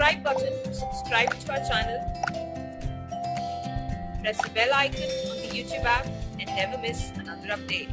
subscribe button to subscribe to our channel. Press the bell icon on the YouTube app and never miss another update.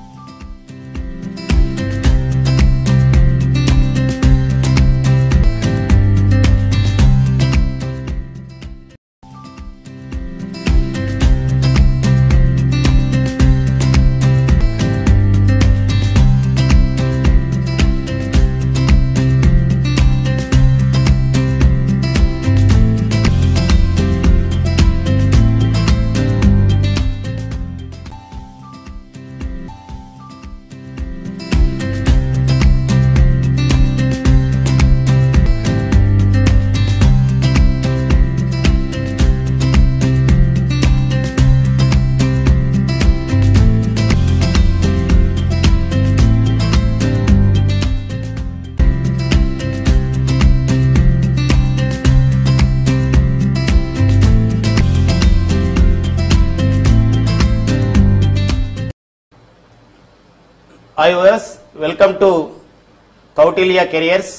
I O S welcome to Kautilya careers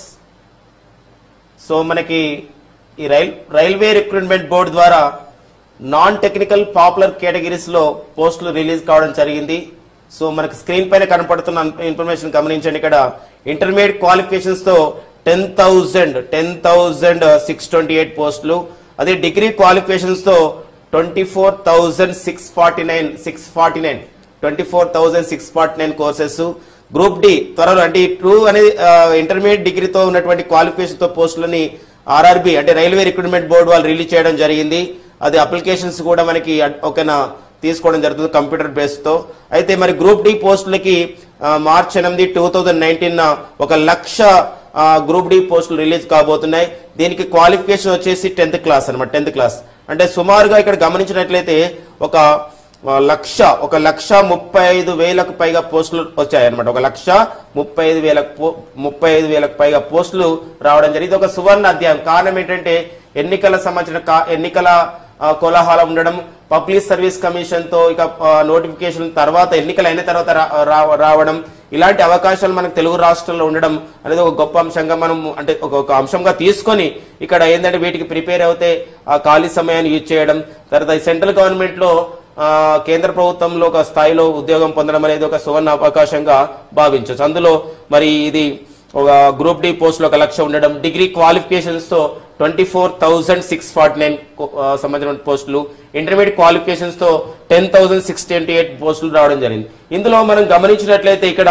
so మనకి ఈ rail railway recruitment board ద్వారా non technical popular categories లో పోస్టులు release కావడం జరిగింది so మనకి screen పైన కనపడుతున్న ఇన్ఫర్మేషన్ గమనించండి ఇక్కడ ఇంటర్మీడియట్ క్వాలిఫికేషన్స్ తో ten thousand ten thousand six twenty eight పోస్టులు అదే డిగ్రీ క్వాలిఫికేషన్స్ తో twenty four thousand six forty nine six forty nine twenty four thousand six forty nine courses group D త్వరలో అంటే టూ అనేది intermediate డిగ్రీతో ఉన్నటువంటి qualification తో పోస్టులని ఆర్ఆర్బి అంటే రైల్వే రిక్రూట్మెంట్ బోర్డు వాళ్ళు రిలీజ్ చేయడం జరిగింది అది అప్లికేషన్స్ కూడా మనకి అడ్- ఓకేనా తీసుకోవడం జరుగుతుంది కంప్యూటర్ బేస్ తో అయితే మరి గ్రూప్ డి పోస్టులకి ఆ, మార్చ్ ఎనిమిది టూ థౌజండ్ నైన్టీన్ ఒక లక్ష ఆ, గ్రూప్ డి పోస్టులు రిలీజ్ కాబోతున్నాయి దీనికి క్వాలిఫికేషన్ వచ్చేసి టెన్త్ క్లాస్ అన్నమాట టెన్త్ క్లాస్ అంటే సుమారుగా ఇక్కడ గమనించినట్లయితే ఒక ఆ, లక్ష ఒక లక్ష ముప్పై ఐదు వేలకు పైగా పోస్టులు వచ్చాయన్నమాట ఒక లక్ష ముప్పై ఐదు వేలకు పో- ముప్పై ఐదు వేలకు పైగా పోస్టులు రావడం జరిగింది ఇది ఒక సువర్ణ అధ్యాయం కారణం ఏంటంటే ఎన్నికల సంబంధించిన కా- ఎన్నికల ఆ, కోలాహలం ఉండడం పబ్లిక్ సర్వీస్ కమిషన్ తో ఇక నోటిఫికేషన్ తర్వాత ఎన్నికలు అయిన తర్వాత రా- రా- రావడం ఇలాంటి అవకాశాలు మనకు తెలుగు రాష్ట్రాల్లో ఉండడం అనేది ఒక గొప్ప అంశంగా మనం అంటే ఒక ఒక అంశంగా తీసుకొని ఇక్కడ ఏంటంటే వీటికి ప్రిపేర్ అవుతే ఆ ఖాళీ సమయాన్ని యూజ్ చేయడం తర్వాత ఈ సెంట్రల్ గవర్నమెంట్ లో ఆ, కేంద్ర ప్రభుత్వంలో ఒక స్థాయిలో ఉద్యోగం పొందడం అనేది ఒక సువర్ణ అవకాశంగా భావించవచ్చు అందులో మరి ఇది ఒక గ్రూప్ డి పోస్ట్ లో ఒక లక్ష ఉండడం డిగ్రీ క్వాలిఫికేషన్స్ తో twenty four thousand six forty nine సంబంధించిన పోస్టులు ఇంటర్మీడియట్ క్వాలిఫికేషన్స్ తో ten thousand six twenty eight పోస్టులు రావడం జరిగింది ఇందులో మనం గమనించినట్లయితే ఇక్కడ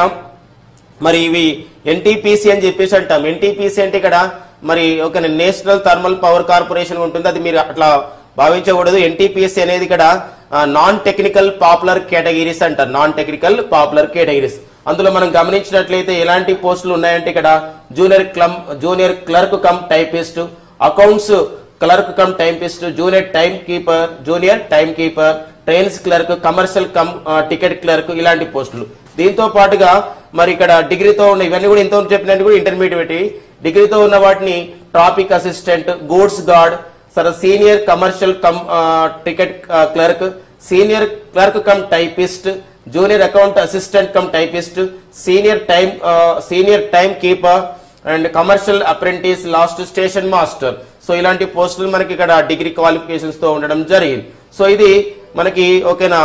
మరి ఇవి ఎన్టీపీసీ అని చెప్పేసి అంటాం ఎన్టీపీసీ అంటే ఇక్కడ మరి ఒక నేషనల్ థర్మల్ పవర్ కార్పొరేషన్ ఉంటుంది అది మీరు అట్లా భావించకూడదు ఎన్టీపీఎస్సీ అనేది ఇక్కడ నాన్ టెక్నికల్ పాపులర్ కేటగిరీస్ అంటారు నాన్ టెక్నికల్ పాపులర్ కేటగిరీస్ అందులో మనం గమనించినట్లయితే ఎలాంటి పోస్టులు ఉన్నాయంటే ఇక్కడ జూనియర్ క్లమ్ junior clerk cum typist accounts clerk cum typist junior time keeper junior time keeper trains clerk commercial cum ticket clerk ఇలాంటి పోస్టులు దీంతో పాటుగా మరి ఇక్కడ డిగ్రీతో ఉన్న ఇవన్నీ కూడా ఇంత చెప్పినట్టు కూడా ఇంటర్మీడియట్ డిగ్రీతో ఉన్న వాటిని ట్రాఫిక్ అసిస్టెంట్ గూడ్స్ గార్డ్ సరే senior commercial cum ticket clerk senior clerk cum typist junior account assistant cum typist senior time senior time keeper and commercial apprentice last station master so ఇలాంటి పోస్టులు మనకి ఇక్కడ degree qualifications తో ఉండడం జరిగింది so ఇది మనకి ఓకేనా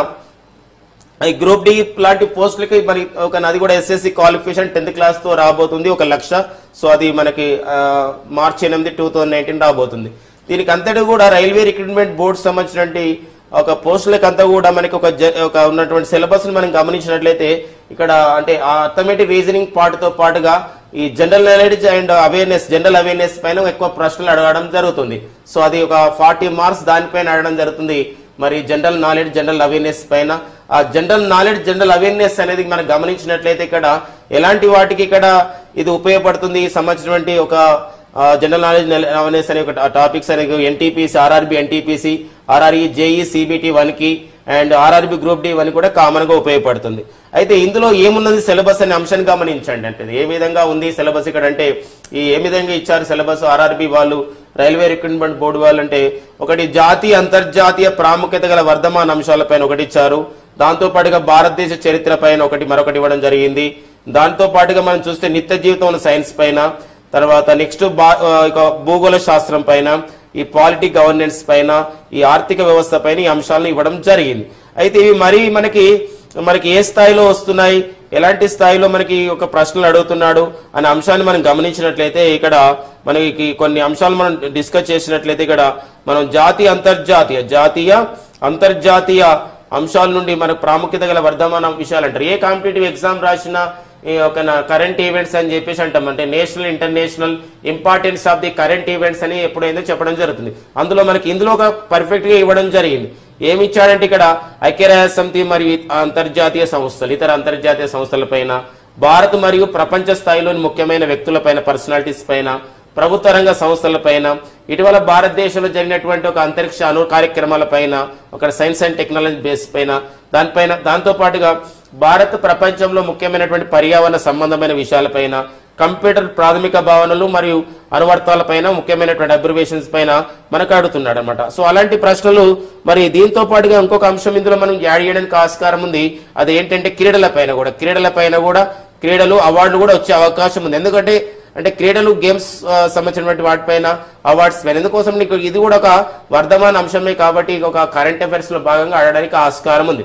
ఈ గ్రూప్ డి లాంటి పోస్టులకి మరి ఒక అది కూడా ఎస్ఎస్సి క్వాలిఫికేషన్ టెన్త్ క్లాస్ తో రాబోతుంది ఒక లక్ష సో అది మనకి ఆ, మార్చి ఎనిమిది టూ థౌజండ్ నైన్టీన్ రాబోతుంది దీనికి అంతటి కూడా రైల్వే రిక్రూట్మెంట్ బోర్డు సంబంధించినటువంటి ఒక పోస్టులకు అంతా కూడా మనకి ఒక జ- ఒక ఉన్నటువంటి సిలబస్ మనం గమనించినట్లయితే ఇక్కడ అంటే ఆ అథమెటిక్ రీజనింగ్ పార్ట్ తో పాటుగా ఈ general knowledge and awareness general awareness పైన ఎక్కువ ప్రశ్నలు అడగడం జరుగుతుంది సో అది ఒక ఫార్టీ మార్క్స్ దానిపైన అడగడం జరుగుతుంది మరి జనరల్ నాలెడ్జ్ జనరల్ అవేర్నెస్ పైన ఆ జనరల్ నాలెడ్జ్ జనరల్ అవేర్నెస్ అనేది మనం గమనించినట్లయితే ఇక్కడ ఎలాంటి వాటికి ఇక్కడ ఇది ఉపయోగపడుతుంది ఈ సంబంధించినటువంటి ఒక జనరల్ నాలెడ్జ్ అవేర్నెస్ అనే ఒక టాపిక్స్ అనేవి N T P C R R B N T P C R R E J E C B T one కి and R R B group D one కూడా కామన్ గా ఉపయోగపడుతుంది అయితే ఇందులో ఏమున్నది సిలబస్ అనే అంశాన్ని గమనించండి అంటే ఏ విధంగా ఉంది సిలబస్ ఇక్కడ అంటే ఈ ఏ విధంగా ఇచ్చారు సిలబస్ ఆర్ఆర్బి వాళ్ళు రైల్వే రిక్రూట్మెంట్ బోర్డు వాళ్ళు అంటే ఒకటి జాతీయ అంతర్జాతీయ ప్రాముఖ్యత గల వర్ధమాన అంశాలపైన ఒకటి ఇచ్చారు దాంతో పాటుగా భారతదేశ చరిత్ర పైన ఒకటి మరొకటి ఇవ్వడం జరిగింది దాంతో పాటుగా మనం చూస్తే నిత్య జీవితం సైన్స్ పైన తర్వాత నెక్స్ట్ బా- ఆ, ఇక భూగోళ శాస్త్రం పైన ఈ పాలిటీ గవర్నెన్స్ పైన ఈ ఆర్థిక వ్యవస్థ పైన ఈ అంశాలను ఇవ్వడం జరిగింది అయితే ఇవి మరీ మనకి మనకి ఏ స్థాయిలో వస్తున్నాయి ఎలాంటి స్థాయిలో మనకి ఒక ప్రశ్నలు అడుగుతున్నాడు అనే అంశాన్ని మనం గమనించినట్లయితే ఇక్కడ మనకి కొన్ని అంశాలు మనం డిస్కస్ చేసినట్లయితే ఇక్కడ మనం జాతీయ అంతర్జాతీయ జాతీయ అంతర్జాతీయ అంశాల నుండి మనకు ప్రాముఖ్యత గల వర్ధమాన విషయాలు అంటారు ఏ కాంపిటేటివ్ ఎగ్జామ్ రాసినా ఈ ఒక కరెంట్ ఈవెంట్స్ అని చెప్పేసి అంటాం అంటే national international importance of the current events అని ఎప్పుడైందో చెప్పడం జరుగుతుంది అందులో మనకి ఇందులో ఒక పర్ఫెక్ట్ గా ఇవ్వడం జరిగింది ఏమి ఇచ్చాడంటే ఇక్కడ ఐక్యరాజ్య సమితి మరియు అంతర్జాతీయ సంస్థలు ఇతర అంతర్జాతీయ సంస్థలపైన భారత్ మరియు ప్రపంచ స్థాయిలోని ముఖ్యమైన వ్యక్తులపైన పర్సనాలిటీస్ పైన ప్రభుత్వ రంగ సంస్థలపైన ఇటీవల భారతదేశంలో జరిగినటువంటి ఒక అంతరిక్ష అణు కార్యక్రమాలపైన ఒక సైన్స్ అండ్ టెక్నాలజీ బేస్ పైన దానిపైన దాంతో పాటుగా భారత్ ప్రపంచంలో ముఖ్యమైనటువంటి పర్యావరణ సంబంధమైన విషయాలపైన కంప్యూటర్ ప్రాథమిక భావనలు మరియు అనువర్తాలపైన ముఖ్యమైనటువంటి అబ్రివేషన్స్ పైన మనకు అడుగుతున్నాడు అనమాట సో అలాంటి ప్రశ్నలు మరి దీంతో పాటుగా ఇంకొక అంశం ఇందులో మనం యాడ్ చేయడానికి ఆస్కారం ఉంది అది ఏంటంటే క్రీడల పైన కూడా క్రీడల పైన కూడా క్రీడలు అవార్డులు కూడా వచ్చే అవకాశం ఉంది ఎందుకంటే అంటే క్రీడలు గేమ్స్ ఆ, సంబంధించినటువంటి వాటిపైన అవార్డ్స్ పైన ఎందుకోసం నీకు ఇది కూడా ఒక వర్ధమాన అంశమే కాబట్టి ఇది ఒక కరెంట్ అఫైర్స్ లో భాగంగా ఆడడానికి ఆస్కారం ఉంది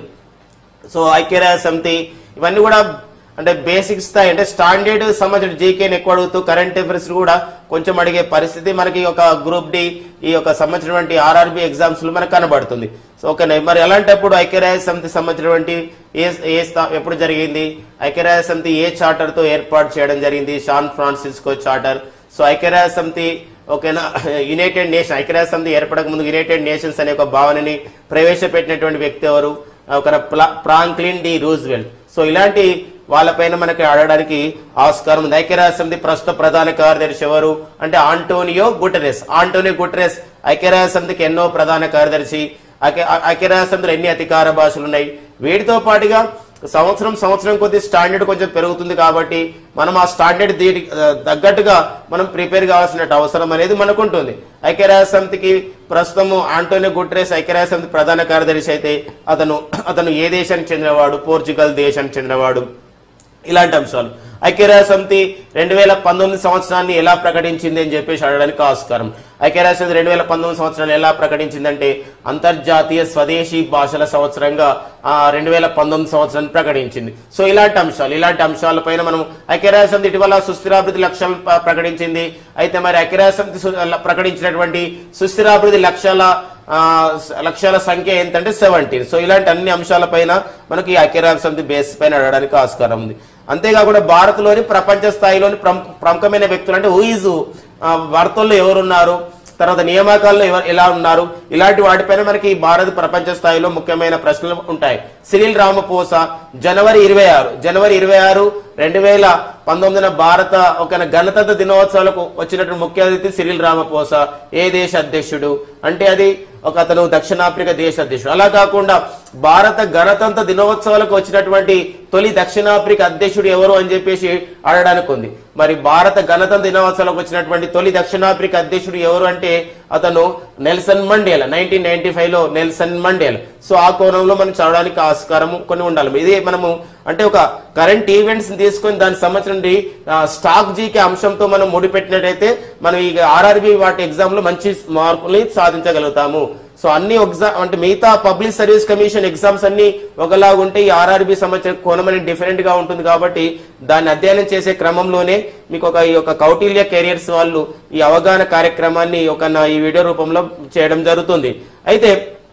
సో ఐక్యరాజ్య సమితి ఇవన్నీ కూడా అంటే బేసిక్ స్థాయి అంటే స్టాండర్డ్ సంబంధించిన జీకేని ఎక్కువ అడుగుతూ కరెంట్ అఫైర్స్ కూడా కొంచెం అడిగే పరిస్థితి మనకి ఒక గ్రూప్ డి ఈ యొక్క సంబంధించినటువంటి ఆర్ఆర్బి ఎగ్జామ్స్ లో మనకు కనబడుతుంది సో ఓకే మరి అలాంటప్పుడు ఐక్యరాజ్య సమితి సంబంధించినటువంటి ఏ ఏ స్థా- ఎప్పుడు జరిగింది ఐక్యరాజ్య సమితి ఏ చార్టర్ తో ఏర్పాటు చేయడం జరిగింది శాన్ ఫ్రాన్సిస్కో చార్టర్ సో ఐక్యరాజ్య సమితి ఓకేనా యునైటెడ్ నేషన్ ఐక్యరాజ్య సమితి ఏర్పడక ముందు యునైటెడ్ నేషన్స్ అనే ఒక భావనని ప్రవేశపెట్టినటువంటి వ్యక్తి ఎవరు ఒక ప్లా- ఫ్రాంక్లిన్ డి రూజ్వెల్ట్ సో ఇలాంటి వాళ్ళపైన మనకి అడగడానికి ఆస్కారం ఉంది ఐక్యరాజ్య సమితి ప్రస్తుత ప్రధాన కార్యదర్శి ఎవరు అంటే ఆంటోనియో గుటరెస్ ఆంటోనియో గుటరెస్ ఐక్యరాజ్య సమితికి ఎన్నో ప్రధాన కార్యదర్శి ఐక్య- ఐక్యరాజ్య సమితిలో ఎన్ని అధికార భాషలు ఉన్నాయి వీటితో పాటుగా సంవత్సరం సంవత్సరం కొద్ది స్టాండర్డ్ కొంచెం పెరుగుతుంది కాబట్టి మనం ఆ స్టాండర్డ్ దీని ఆ, తగ్గట్టుగా మనం ప్రిపేర్ కావాల్సిన అవసరం అనేది మనకు ఉంటుంది ఐక్యరాజ్య సమితికి ప్రస్తుతము ఆంటోనియో గుట్రేస్ ఐక్యరాజ్య సమితి ప్రధాన కార్యదర్శి అయితే అతను అతను ఏ దేశానికి చెందినవాడు పోర్చుగల్ దేశానికి చెందినవాడు ఇలాంటి అంశాలు ఐక్యరాజ్య సమితి రెండు వేల పంతొమ్మిది సంవత్సరాన్ని ఎలా ప్రకటించింది అని చెప్పేసి అడగడానికి ఆస్కారం ఐక్యరాజ్య సమితి రెండు వేల పంతొమ్మిది సంవత్సరాన్ని ఎలా ప్రకటించిందంటే అంతర్జాతీయ స్వదేశీ భాషల సంవత్సరంగా రెండు వేల పంతొమ్మిది సంవత్సరాన్ని ప్రకటించింది సో ఇలాంటి అంశాలు ఇలాంటి అంశాలపైన మనం ఐక్యరాజ్య సమితి ఇటీవల సుస్థిరాభివృద్ధి లక్ష్యాలను ప్ర- ప్రకటించింది అయితే మరి ఐక్యరాజ్య సమితి సు- ప్రకటించినటువంటి సుస్థిరాభివృద్ధి లక్ష్యాల ఆ, స- లక్ష్యాల సంఖ్య ఏంటంటే సెవెంటీన్ సో ఇలాంటి అన్ని అంశాలపైన మనకి ఈ ఐక్యరాజ్య సమితి బేస్ పైన అడగడానికి ఆస్కారం ఉంది అంతేకాకుండా భారత్లోని ప్రపంచ స్థాయిలోని ప్రముఖ- ప్రముఖమైన వ్యక్తులు అంటే హూయిజు వార్తల్లో ఎవరున్నారు తర్వాత నియామకాల్లో ఎవరు ఎలా ఉన్నారు ఇలాంటి వాటిపైన మనకి భారత ప్రపంచ స్థాయిలో ముఖ్యమైన ప్రశ్నలు ఉంటాయి సిరిల్ రామపోస జనవరి ఇరవై ఆరు జనవరి ఇరవై ఆరు రెండు వేల పంతొమ్మిదిన భారత ఒక గణతంత్ర దినోత్సవాలకు వచ్చినటువంటి ముఖ్య అతిథి సిరిల్ రామపోస ఏ దేశ అధ్యక్షుడు అంటే అది ఒక అతను దక్షిణాఫ్రికా దేశ అధ్యక్షుడు అలా కాకుండా భారత గణతంత్ర దినోత్సవాలకు వచ్చినటువంటి తొలి దక్షిణాఫ్రికా అధ్యక్షుడు ఎవరు అని చెప్పేసి అడగడానికి ఉంది మరి భారత గణతంత్ర దినోత్సవాలకు వచ్చినటువంటి తొలి దక్షిణాఫ్రికా అధ్యక్షుడు ఎవరు అంటే అతను Nelson Mandela nineteen ninety five లో నెల్సన్ మండేల సో ఆ కోణంలో మనం చదవడానికి ఆస్కారం కొన్ని ఉండాలి ఇది మనము అంటే ఒక కరెంట్ ఈవెంట్స్ తీసుకొని దానికి సంబంధించిన స్టాక్ జీకే అంశంతో మనం ముడిపెట్టినట్టయితే మనం ఈ ఆర్ఆర్బి వాటి ఎగ్జామ్ లో మంచి మార్కుల్ని సాధించగలుగుతాము సో అన్ని ఎగ్జామ్ అంటే మిగతా పబ్లిక్ సర్వీస్ కమిషన్ ఎగ్జామ్స్ అన్ని ఒకలాగా ఉంటే ఈ ఆర్ఆర్బి సంబంధించిన కోణం అనేది డిఫరెంట్ గా ఉంటుంది కాబట్టి దాన్ని అధ్యయనం చేసే క్రమంలోనే మీకు ఒక ఈ యొక్క కౌటిల్య కెరియర్స్ వాళ్ళు ఈ అవగాహన కార్యక్రమాన్ని ఒక నా ఈ వీడియో రూపంలో చేయడం జరుగుతుంది అయితే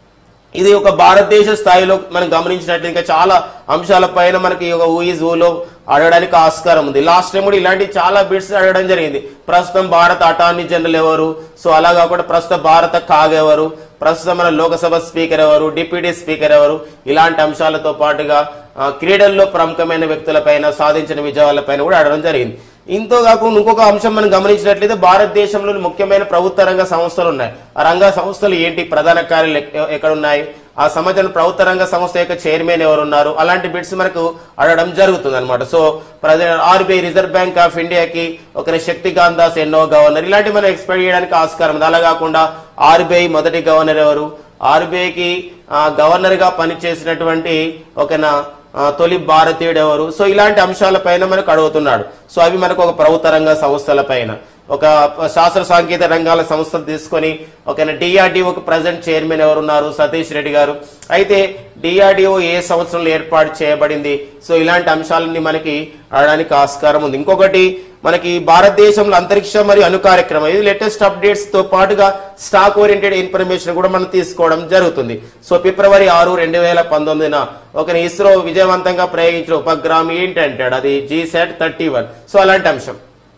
ఇది ఒక భారతదేశ స్థాయిలో మనం గమనించినట్లు ఇంకా చాలా అంశాల పైన మనకి ఒక ఊఈజ్ ఊలో అడగడానికి ఆస్కారం ఉంది లాస్ట్ టైం కూడా ఇలాంటి చాలా బిట్స్ అడగడం జరిగింది ప్రస్తుతం భారత అటార్నీ జనరల్ ఎవరు సో అలా కాకుండా ప్రస్తుతం భారత కాగ్ ఎవరు ప్రస్తుతం మన లోకసభ స్పీకర్ ఎవరు డిప్యూటీ స్పీకర్ ఎవరు ఇలాంటి అంశాలతో పాటుగా ఆ, క్రీడల్లో ప్రముఖమైన వ్యక్తులపైన సాధించిన విజయాలపైన కూడా అడగడం జరిగింది ఇంతో కాకుండా ఇంకొక అంశం మనం గమనించినట్లయితే భారతదేశంలోని ముఖ్యమైన ప్రభుత్వ రంగ సంస్థలు ఉన్నాయి ఆ రంగ సంస్థలు ఏంటి ప్రధాన కార్యాలయాలు ఎక్- ఎక్కడ ఉన్నాయి ఆ సంబంధించిన ప్రభుత్వ రంగ సంస్థ యొక్క చైర్మన్ ఎవరు ఉన్నారు అలాంటి బిట్స్ మనకు అడగడం జరుగుతుంది అనమాట so R B I reserve bank of ఇండియాకి ఒక శక్తికాంత్ దాస్ ఎన్నో గవర్నర్ ఇలాంటి మనం ఎక్స్పెక్ట్ చేయడానికి ఆస్కారం ఉంది అలా కాకుండా ఆర్బీఐ మొదటి గవర్నర్ ఎవరు ఆర్బీఐకి గవర్నర్ గా పనిచేసినటువంటి ఒక ఆ, తొలి భారతీయుడు ఎవరు సో ఇలాంటి అంశాలపైన మనకు అడుగుతున్నాడు సో అవి మనకు ఒక ప్రభుత్వ రంగ సంస్థల పైన ఒక శాస్త్ర సాంకేతిక రంగాల సంస్థలు తీసుకొని ఒక డిఆర్డిఓకి ప్రజెంట్ చైర్మన్ ఎవరున్నారు సతీష్ రెడ్డి గారు అయితే డిఆర్డిఓ ఏ సంవత్సరంలో ఏర్పాటు చేయబడింది సో ఇలాంటి అంశాలన్నీ మనకి అడడానికి ఆస్కారం ఉంది ఇంకొకటి మనకి భారతదేశంలో అంతరిక్ష మరియు అణు కార్యక్రమం ఇది లేటెస్ట్ అప్డేట్స్ తో పాటుగా స్టాక్ ఓరియంటెడ్ ఇన్ఫర్మేషన్ కూడా మనం తీసుకోవడం జరుగుతుంది సో ఫిబ్రవరి ఆరు రెండు వేల పంతొమ్మిదిన ఒక ఇస్రో విజయవంతంగా ప్రయోగించిన ఉపగ్రహం ఏంటంటాడు అది GSAT thirty one so అలాంటి అంశం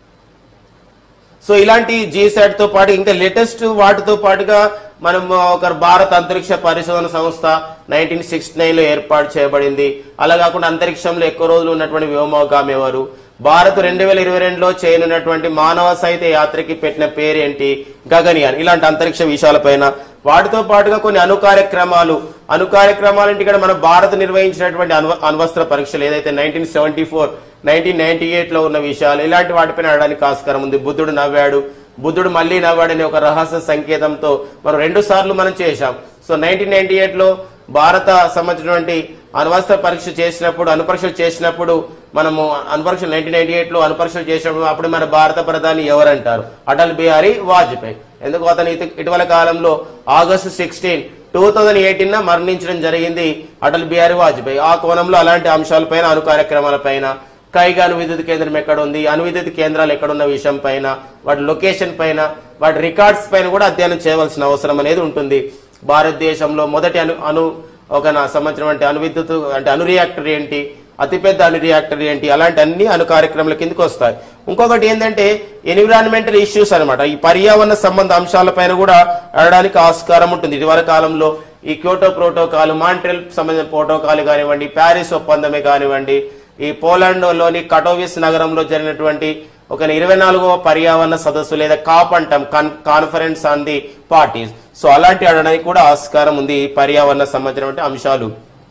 సో ఇలాంటి జీసాట్ తో పాటు ఇంకా లేటెస్ట్ వాటితో పాటుగా మనం ఒక భారత అంతరిక్ష పరిశోధన సంస్థ నైన్టీన్ సిక్స్టీ నైన్ లో ఏర్పాటు చేయబడింది అలా కాకుండా అంతరిక్షంలో ఎక్కువ రోజులు ఉన్నటువంటి వ్యోమగామి ఎవరు భారత్ రెండు వేల ఇరవై రెండులో చేయనున్నటువంటి మానవ సహిత యాత్రకి పెట్టిన పేరేంటి గగన్యాన్ ఇలాంటి అంతరిక్ష విషయాలపైన వాటితో పాటుగా కొన్ని అణు కార్యక్రమాలు అణు కార్యక్రమాలు అంటే ఇక్కడ మన భారత్ నిర్వహించినటువంటి అణు అణ్వస్త్ర పరీక్షలు ఏదైతే nineteen seventy four nineteen ninety eight లో ఉన్న విషయాలు ఇలాంటి వాటిపైన అడడానికి ఆస్కారం ఉంది బుద్ధుడు నవ్వాడు బుద్ధుడు మళ్ళీ నవ్వాడనే ఒక రహస్య సంకేతంతో మనం రెండు సార్లు మనం చేశాం సో నైన్టీన్ నైన్టీ ఎయిట్ లో భారత సంబంధించినటువంటి అణ్వస్త్ర పరీక్ష చేసినప్పుడు అణుపరీక్షలు చేసినప్పుడు మనము అణుపరీక్ష నైన్టీన్ నైన్టీ ఎయిట్ లో అణుపరీక్షలు చేసినప్పుడు అప్పుడు మన భారత ప్రధాని ఎవరంటారు అటల్ బిహారీ వాజ్పేయి ఎందుకు అతను ఇటు- ఇటీవల కాలంలో August sixteen two thousand eighteen మరణించడం జరిగింది అటల్ బిహారీ వాజ్పేయి ఆ కోణంలో అలాంటి అంశాలపైన అణు కార్యక్రమాలపైన కైగా అణు విద్యుత్ కేంద్రం ఎక్కడ ఉంది అణు విద్యుత్ కేంద్రాలు ఎక్కడున్న విషయం పైన వాటి లొకేషన్ పైన వాటి రికార్డ్స్ పైన కూడా అధ్యయనం చేయవలసిన అవసరం అనేది ఉంటుంది భారతదేశంలో మొదటి అణు అణు ఒక నా సంవత్సరం అంటే అణు విద్యుత్ అంటే అణు రియాక్టర్ ఏంటి అతిపెద్ద అణు రియాక్టర్ ఏంటి అలాంటి అన్ని అణు కార్యక్రమాల కిందకి వస్తాయి ఇంకొకటి ఏంటంటే ఎన్విరాన్మెంటల్ ఇష్యూస్ అన్నమాట ఈ పర్యావరణ సంబంధ అంశాలపైన కూడా అడడానికి ఆస్కారం ఉంటుంది ఇటీవల కాలంలో ఈ క్యోటో ప్రోటోకాల్ మాంట్రియల్ సంబంధించిన ప్రోటోకాల్ కానివ్వండి ప్యారిస్ ఒప్పందమే కానివ్వండి ఈ పోలాండ్ లోని కటోవిస్ నగరంలో జరిగినటువంటి ఒక ఇరవై నాలుగవ పర్యావరణ సదస్సు లేదా కాప్ అంటాం conference on the parties so అలాంటి అడడానికి కూడా ఆస్కారం ఉంది ఈ పర్యావరణ సంబంధించినటువంటి అంశాలు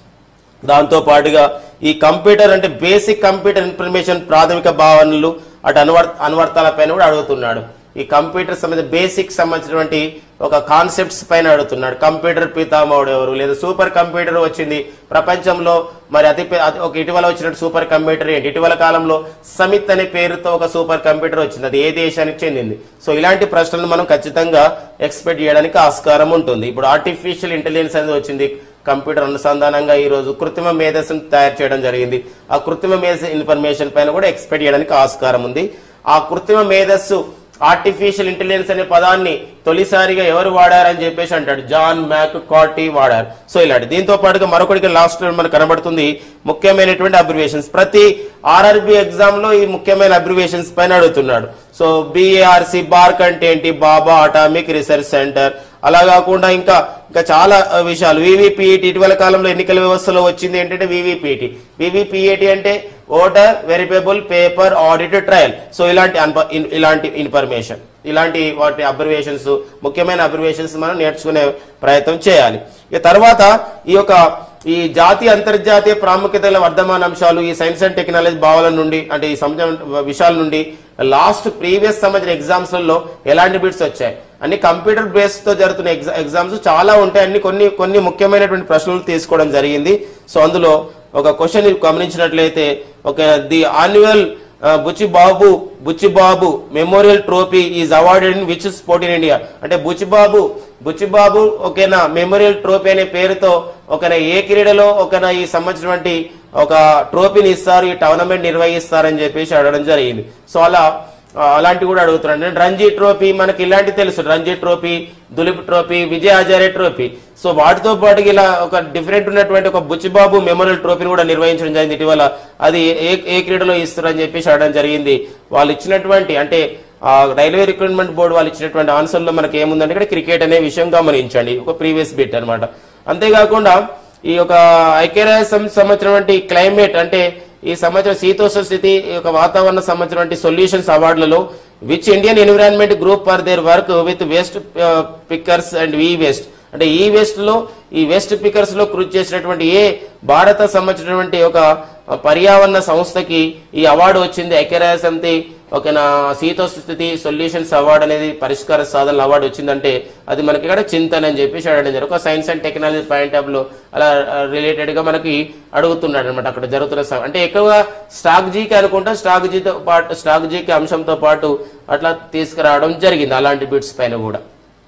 దాంతో పాటుగా ఈ కంప్యూటర్ అంటే బేసిక్ కంప్యూటర్ ఇన్ఫర్మేషన్ ప్రాథమిక భావనలు అటు అనువర్ అనువర్తాలపైన కూడా అడుగుతున్నాడు ఈ కంప్యూటర్ సంబంధించిన బేసిక్ సంబంధించినటువంటి ఒక కాన్సెప్ట్స్ పైన అడుగుతున్నాడు కంప్యూటర్ పితామహుడు ఎవరు లేదా సూపర్ కంప్యూటర్ వచ్చింది ప్రపంచంలో మరి అతి పె- అతి- ఒక ఇటీవల వచ్చినట్టు సూపర్ కంప్యూటర్ ఏంటి ఇటీవల కాలంలో సమిత్ అనే పేరుతో ఒక సూపర్ కంప్యూటర్ వచ్చింది అది ఏ దేశానికి చెందింది సో ఇలాంటి ప్రశ్నలు మనం ఖచ్చితంగా ఎక్స్పెక్ట్ చేయడానికి ఆస్కారం ఉంటుంది ఇప్పుడు ఆర్టిఫిషియల్ ఇంటెలిజెన్స్ అనేది వచ్చింది కంప్యూటర్ అనుసంధానంగా ఈ రోజు కృత్రిమ మేధస్సును తయారు చేయడం జరిగింది ఆ కృత్రిమ మేధస్ ఇన్ఫర్మేషన్ పైన కూడా ఎక్స్పెక్ట్ చేయడానికి ఆస్కారం ఉంది ఆ కృత్రిమ మేధస్సు ఆర్టిఫిషియల్ ఇంటెలిజెన్స్ అనే పదాన్ని తొలిసారిగా ఎవరు వాడారని చెప్పేసి అంటాడు జాన్ మ్యాక్ కార్టీ వాడారు సో ఇలాంటి దీంతో పాటుగా మరొకటికి లాస్ట్ మనకు కనబడుతుంది ముఖ్యమైనటువంటి అబ్రివేషన్స్ ప్రతి ఆర్ఆర్బి ఎగ్జామ్ లో ఈ ముఖ్యమైన అబ్రివేషన్స్ పైన అడుగుతున్నాడు సో బిఏఆర్సి బార్క్ అంటే ఏంటి బాబా అటామిక్ రీసెర్చ్ సెంటర్ అలా కాకుండా ఇంకా ఇంకా చాలా ఆ, విషయాలు వివిపిఈటి ఇటీవల కాలంలో ఎన్నికల వ్యవస్థలో వచ్చింది ఏంటంటే వివిపిఈటి వివిపిఏటి అంటే voter verifiable paper audit trail so ఇలాంటి అన్ప- ఇన్- ఇలాంటి ఇన్ఫర్మేషన్ ఇలాంటి వాటి అబ్రివేషన్స్ ముఖ్యమైన అబ్రివేషన్స్ మనం నేర్చుకునే ప్రయత్నం చేయాలి ఇక తర్వాత ఈ యొక్క ఈ జాతీయ అంతర్జాతీయ ప్రాముఖ్యత గల వర్ధమాన అంశాలు ఈ సైన్స్ అండ్ టెక్నాలజీ భావాల నుండి అంటే ఈ సంబంధించిన విషయాల నుండి లాస్ట్ ప్రీవియస్ సంబంధించిన ఎగ్జామ్స్ లలో ఎలాంటి బిట్స్ వచ్చాయి అన్ని కంప్యూటర్ బేస్ తో జరుగుతున్న ఎగ్జా- ఎగ్జామ్స్ చాలా ఉంటాయి అన్ని కొన్ని కొన్ని ముఖ్యమైనటువంటి ప్రశ్నలు తీసుకోవడం జరిగింది సో అందులో ఒక క్వశ్చన్ గమనించినట్లయితే ఒక the annual Buchibabu Buchibabu memorial trophy is awarded in which sport in India అంటే బుచ్చిబాబు బుచ్చిబాబు ఓకేనా మెమోరియల్ ట్రోఫీ అనే పేరుతో ఒకన ఏ క్రీడలో ఒకన ఈ సంబంధించినటువంటి ఒక ట్రోఫీని ఇస్తారు ఈ టోర్నమెంట్ నిర్వహిస్తారని చెప్పేసి అడగడం జరిగింది సో అలా ఆ, అలాంటివి కూడా అడుగుతున్నాడు అంటే రంజీ ట్రోఫీ మనకి ఇలాంటి తెలుసు Ranji trophy Duleep trophy Vijay Hazare trophy so వాటితో పాటు ఇలా ఒక డిఫరెంట్ ఉన్నటువంటి ఒక బుచ్చిబాబు మెమోరియల్ ట్రోఫీని కూడా నిర్వహించడం జరిగింది ఇటీవల అది ఏ ఏ క్రీడలో ఇస్తారని చెప్పేసి అడగడం జరిగింది వాళ్ళు ఇచ్చినటువంటి అంటే ఆ రైల్వే రిక్రూట్మెంట్ బోర్డు వాళ్ళు ఇచ్చినటువంటి ఆన్సర్లో మనకి ఏముందంటే ఇక్కడ క్రికెట్ అనే విషయం గమనించండి ఒక ప్రీవియస్ బిట్ అన్నమాట అంతేకాకుండా ఈ యొక్క ఐక్యరాజ్య సమితి సంబంధించినటువంటి క్లైమేట్ అంటే ఈ సంవత్సరం శీతోష్ణ స్థితి ఈ యొక్క వాతావరణ సంబంధించినటువంటి సొల్యూషన్స్ అవార్డులలో which Indian environment group for their work with waste pickers and ఈ వేస్ట్ అంటే ఈ వేస్ట్ లో ఈ వేస్ట్ పికర్స్ లో కృషి చేసినటువంటి ఏ భారత సంబంధించినటువంటి ఒక పర్యావరణ సంస్థకి ఈ అవార్డు వచ్చింది ఐక్యరాజ్య సమితి ఒక నా శీతోష్ణ స్థితి సొల్యూషన్స్ అవార్డు అనేది పరిష్కార సాధనల అవార్డు వచ్చిందంటే అది మనకి ఇక్కడ చింతన అని చెప్పేసి అడగడం జరిగింది ఒక science and technology point of లో అలా రిలేటెడ్ గా మనకి అడుగుతున్నాడు అనమాట అక్కడ జరుగుతున్న స- అంటే ఎక్కువగా స్టాక్ జీకి అనుకుంటా స్టాక్ జీతో పాటు స్టాక్ జీకి అంశంతో పాటు అట్లా తీసుకురావడం జరిగింది అలాంటి బిట్స్ పైన కూడా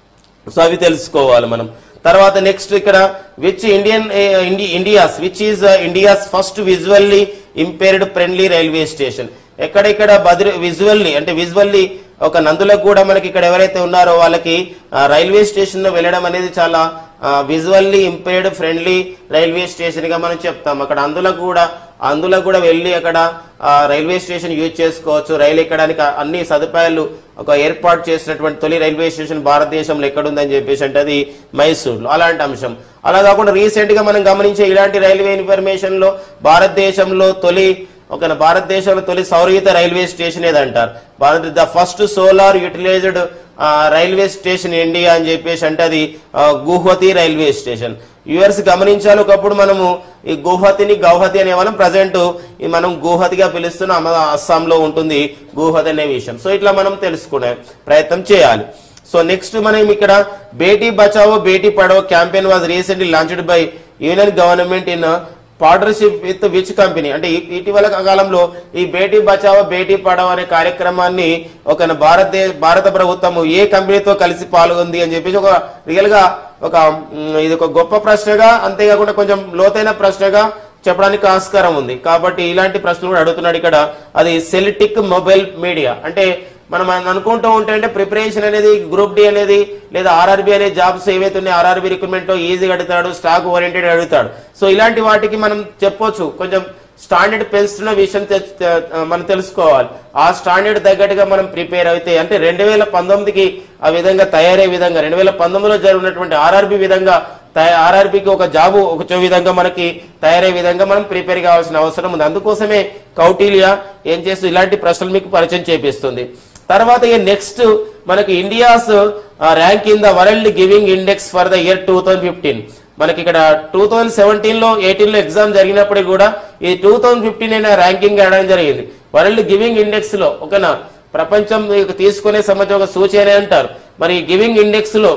సో అవి తెలుసుకోవాలి మనం తర్వాత నెక్స్ట్ ఇక్కడ which Indian India's which is India's first visually impaired friendly railway station ఎక్కడ ఇక్కడ బద్రి విజువల్లీ అంటే విజువల్లీ ఒక నందులకు కూడా మనకి ఇక్కడ ఎవరైతే ఉన్నారో వాళ్ళకి ఆ, రైల్వే స్టేషన్ లో వెళ్ళడం అనేది చాలా visually impaired friendly railway station గా మనం చెప్తాం అక్కడ అందులకు కూడా అందులో కూడా వెళ్ళి అక్కడ ఆ, రైల్వే స్టేషన్ యూజ్ చేసుకోవచ్చు రైలు ఎక్కడానికి అన్ని సదుపాయాలు ఒక ఏర్పాటు చేసినటువంటి తొలి రైల్వే స్టేషన్ భారతదేశంలో ఎక్కడుందని చెప్పేసి అంటే అది మైసూర్లో అలాంటి అంశం అలా కాకుండా రీసెంట్ గా మనం గమనించే ఇలాంటి రైల్వే ఇన్ఫర్మేషన్ లో భారతదేశంలో తొలి ఒక భారతదేశంలో తొలి సౌరయుత రైల్వే స్టేషన్ ఏదంటారు భారత the first solar utilized railway station India అని చెప్పేసి అంటే అది ఆ, గుహవతి రైల్వే స్టేషన్ యూఎస్ గమనించాలి ఒకప్పుడు మనము ఈ గుహతిని గౌహతి అనే వాళ్ళం ప్రజెంట్ మనం గుహతిగా పిలుస్తున్నాం అమ- అస్సాంలో ఉంటుంది గుహతి అనే విషయం సో ఇట్లా మనం తెలుసుకునే ప్రయత్నం చేయాలి సో నెక్స్ట్ మనం ఇక్కడ Beti Bachao Beti Padhao campaign was recently launched by union government in partnership with which company అంటే ఈ- ఇటీవల కాలంలో ఈ బేటీ బచావో బేటీ పడావో అనే కార్యక్రమాన్ని ఒక భారతదే భారత ప్రభుత్వం ఏ కంపెనీతో కలిసి పాల్గొంది అని చెప్పేసి ఒక రియల్ గా ఒక మ్, ఇది ఒక గొప్ప ప్రశ్నగా అంతేకాకుండా కొంచెం లోతైన ప్రశ్నగా చెప్పడానికి ఆస్కారం ఉంది కాబట్టి ఇలాంటి ప్రశ్నలు కూడా అడుగుతున్నాడు ఇక్కడ అది సెలిటిక్ మొబైల్ మీడియా అంటే మనం అనుకుంటూ ఉంటే అంటే ప్రిపరేషన్ అనేది గ్రూప్ డి అనేది లేదా ఆర్ఆర్బి అనే జాబ్స్ ఏవైతే ఉన్నాయో ఆర్ఆర్బి రిక్రూట్మెంట్ లో ఈజీగా అడుగుతాడు స్టాక్ ఓరియంటెడ్ అడుగుతాడు సో ఇలాంటి వాటికి మనం చెప్పొచ్చు కొంచెం స్టాండర్డ్ పెంచుతున్న విషయం తె- తె- మనం తెలుసుకోవాలి ఆ స్టాండర్డ్ తగ్గట్టుగా మనం ప్రిపేర్ అయితే అంటే రెండు వేల పంతొమ్మిదికి ఆ విధంగా తయారయ్యే విధంగా రెండు వేల పంతొమ్మిదిలో జరిగినటువంటి ఆర్ఆర్బి విధంగా ఆర్ఆర్బికి ఒక జాబు ఒక విధంగా మనకి తయారయ్యే విధంగా మనం ప్రిపేర్ కావాల్సిన అవసరం ఉంది అందుకోసమే కౌటిల్య ఏం చేస్తూ ఇలాంటి ప్రశ్నలు మీకు పరిచయం చేపిస్తుంది తర్వాత ఇక నెక్స్ట్ మనకి India's rank in the world giving index for the year two thousand fifteen మనకి ఇక్కడ టూ థౌజండ్ సెవెంటీన్ లో ఎయిటీన్ లో ఎగ్జామ్ జరిగినప్పటికీ కూడా ఈ టూ థౌజండ్ ఫిఫ్టీన్ అయిన ర్యాంకింగ్ వేయడం జరిగింది వరల్డ్ గివింగ్ ఇండెక్స్ లో ఓకేనా ప్రపంచం మీకు తీసుకునే సంబంధించిన ఒక సూచి అని అంటారు మరి గివింగ్ ఇండెక్స్ లో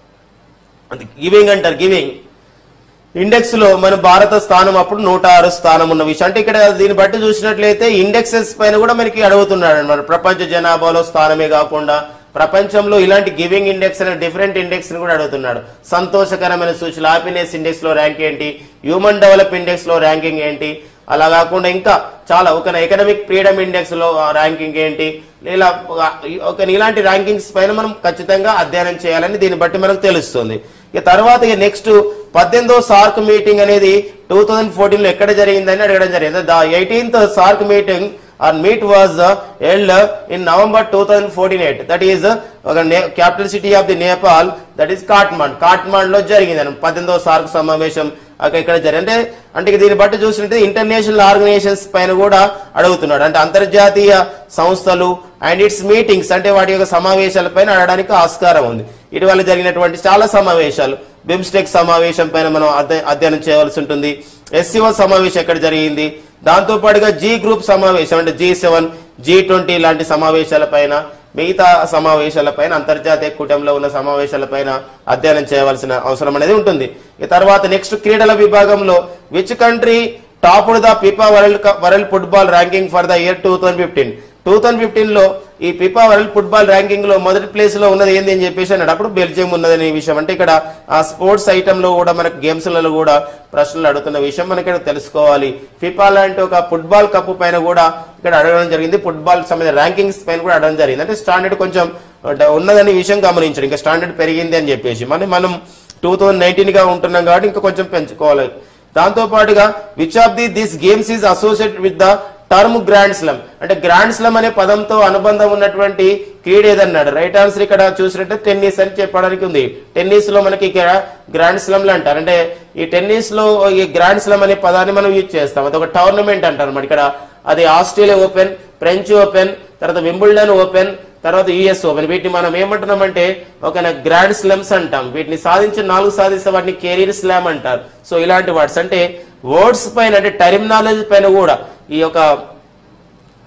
గివింగ్ అంటారు గివింగ్ ఇండెక్స్ లో మన భారత స్థానం అప్పుడు నూట ఆరు స్థానం ఉన్న విషయం అంటే ఇక్కడ దీన్ని బట్టి చూసినట్లయితే ఇండెక్సెస్ పైన కూడా మనకి అడుగుతున్నాడు అనమాట ప్రపంచ జనాభాలో స్థానమే కాకుండా ప్రపంచంలో ఇలాంటి గివింగ్ ఇండెక్స్ అనే డిఫరెంట్ ఇండెక్స్ ని కూడా అడుగుతున్నాడు సంతోషకరమైన సూచనలు హ్యాపీనెస్ ఇండెక్స్ లో ర్యాంక్ ఏంటి హ్యూమన్ డెవలప్ ఇండెక్స్ లో ర్యాంకింగ్ ఏంటి అలా కాకుండా ఇంకా చాలా ఒక ఎకనామిక్ ఫ్రీడమ్ ఇండెక్స్ లో ర్యాంకింగ్ ఏంటి ఇలా ఒక ఇలాంటి ర్యాంకింగ్స్ పైన మనం ఖచ్చితంగా అధ్యయనం చేయాలని దీన్ని బట్టి మనకు తెలుస్తుంది ఇక తర్వాత ఇక నెక్స్ట్ పద్దెనిమిదో సార్క్ మీటింగ్ అనేది టూ థౌజండ్ ఫోర్టీన్ లో ఎక్కడ జరిగిందని అడగడం జరిగింది the eighteenth SAARC meeting or meet was held in November two thousand fourteen eight that is ఒక capital city of the Nepal that is Kathmandu Kathmandu లో జరిగింది అన్నమాట. పద్దెనిమిదో సార్క్ సమావేశం అక్కడ ఇక్కడ జరిగింది అంటే అంటే ఇక దీన్ని బట్టి చూసినట్టే ఇంటర్నేషనల్ ఆర్గనైజేషన్స్ పైన కూడా అడుగుతున్నాడు అంటే అంతర్జాతీయ సంస్థలు అండ్ ఇట్స్ మీటింగ్స్ అంటే వాటి యొక్క సమావేశాల పైన అడగడానికి ఆస్కారం ఉంది ఇటీవల జరిగినటువంటి చాలా సమావేశాలు బిమ్స్టెక్ సమావేశం పైన మనం అధ్య- అధ్యయనం చేయవలసి ఉంటుంది ఎస్సీఓ సమావేశం ఎక్కడ జరిగింది దాంతో పాటుగా జీ గ్రూప్ సమావేశం అంటే జీ సెవెన్ జీ ట్వంటీ లాంటి సమావేశాల పైన మిగతా సమావేశాల పైన అంతర్జాతీయ కూటమిలో ఉన్న సమావేశాల పైన అధ్యయనం చేయవలసిన అవసరం అనేది ఉంటుంది ఈ తర్వాత నెక్స్ట్ క్రీడల విభాగంలో which country top the FIFA world cup world football ranking for the year two thousand fifteen two thousand fifteen లో ఈ పిపా వరల్డ్ ఫుట్బాల్ ర్యాంకింగ్ లో మొదటి ప్లేస్ లో ఉన్నది ఏంది అని చెప్పేసి అన్నాడు అప్పుడు బెల్జియం ఉన్నదనే విషయం అంటే ఇక్కడ ఆ స్పోర్ట్స్ ఐటమ్ లో కూడా మనకి గేమ్స్ లలో కూడా ప్రశ్నలు అడుగుతున్న విషయం మనకి ఇక్కడ తెలుసుకోవాలి ఫిఫా లాంటి ఒక ఫుట్బాల్ కప్ పైన కూడా ఇక్కడ అడగడం జరిగింది ఫుట్బాల్ సంబంధించిన ర్యాంకింగ్స్ పైన కూడా అడగడం జరిగింది అంటే స్టాండర్డ్ కొంచెం ఉన్నదనే విషయం గమనించండి ఇంకా స్టాండర్డ్ పెరిగింది అని చెప్పేసి మరి మనం టూ థౌజండ్ నైన్టీన్ గా ఉంటున్నాం కాబట్టి ఇంకా కొంచెం పెంచుకోవాలి దాంతో పాటుగా which of the this games is associate with the term grand slam అంటే గ్రాండ్ స్లమ్ అనే పదంతో అనుబంధం ఉన్నటువంటి క్రీడ ఏదన్నాడు రైట్ ఆన్సర్ ఇక్కడ చూసినట్టే టెన్నిస్ అని చెప్పడానికి ఉంది టెన్నిస్ లో మనకి ఇక్కడ గ్రాండ్ స్లమ్లు అంటారు అంటే ఈ టెన్నిస్ లో ఈ గ్రాండ్ స్లమ్ అనే పదాన్ని మనం యూజ్ చేస్తాం అది ఒక టోర్నమెంట్ అంటారు మరి ఇక్కడ అది ఆస్ట్రేలియా ఓపెన్ ఫ్రెంచ్ ఓపెన్ తర్వాత వింబుల్డన్ ఓపెన్ తర్వాత యుఎస్ ఓపెన్ వీటిని మనం ఏమంటున్నామంటే ఒక గ్రాండ్ స్లమ్స్ అంటాం వీటిని సాధించిన నాలుగు సాధిస్తే వాటిని కెరీర్ స్లామ్ అంటారు సో ఇలాంటి వర్డ్స్ అంటే వర్డ్స్ పైన అంటే టర్మినాలజీ పైన కూడా ఈ యొక్క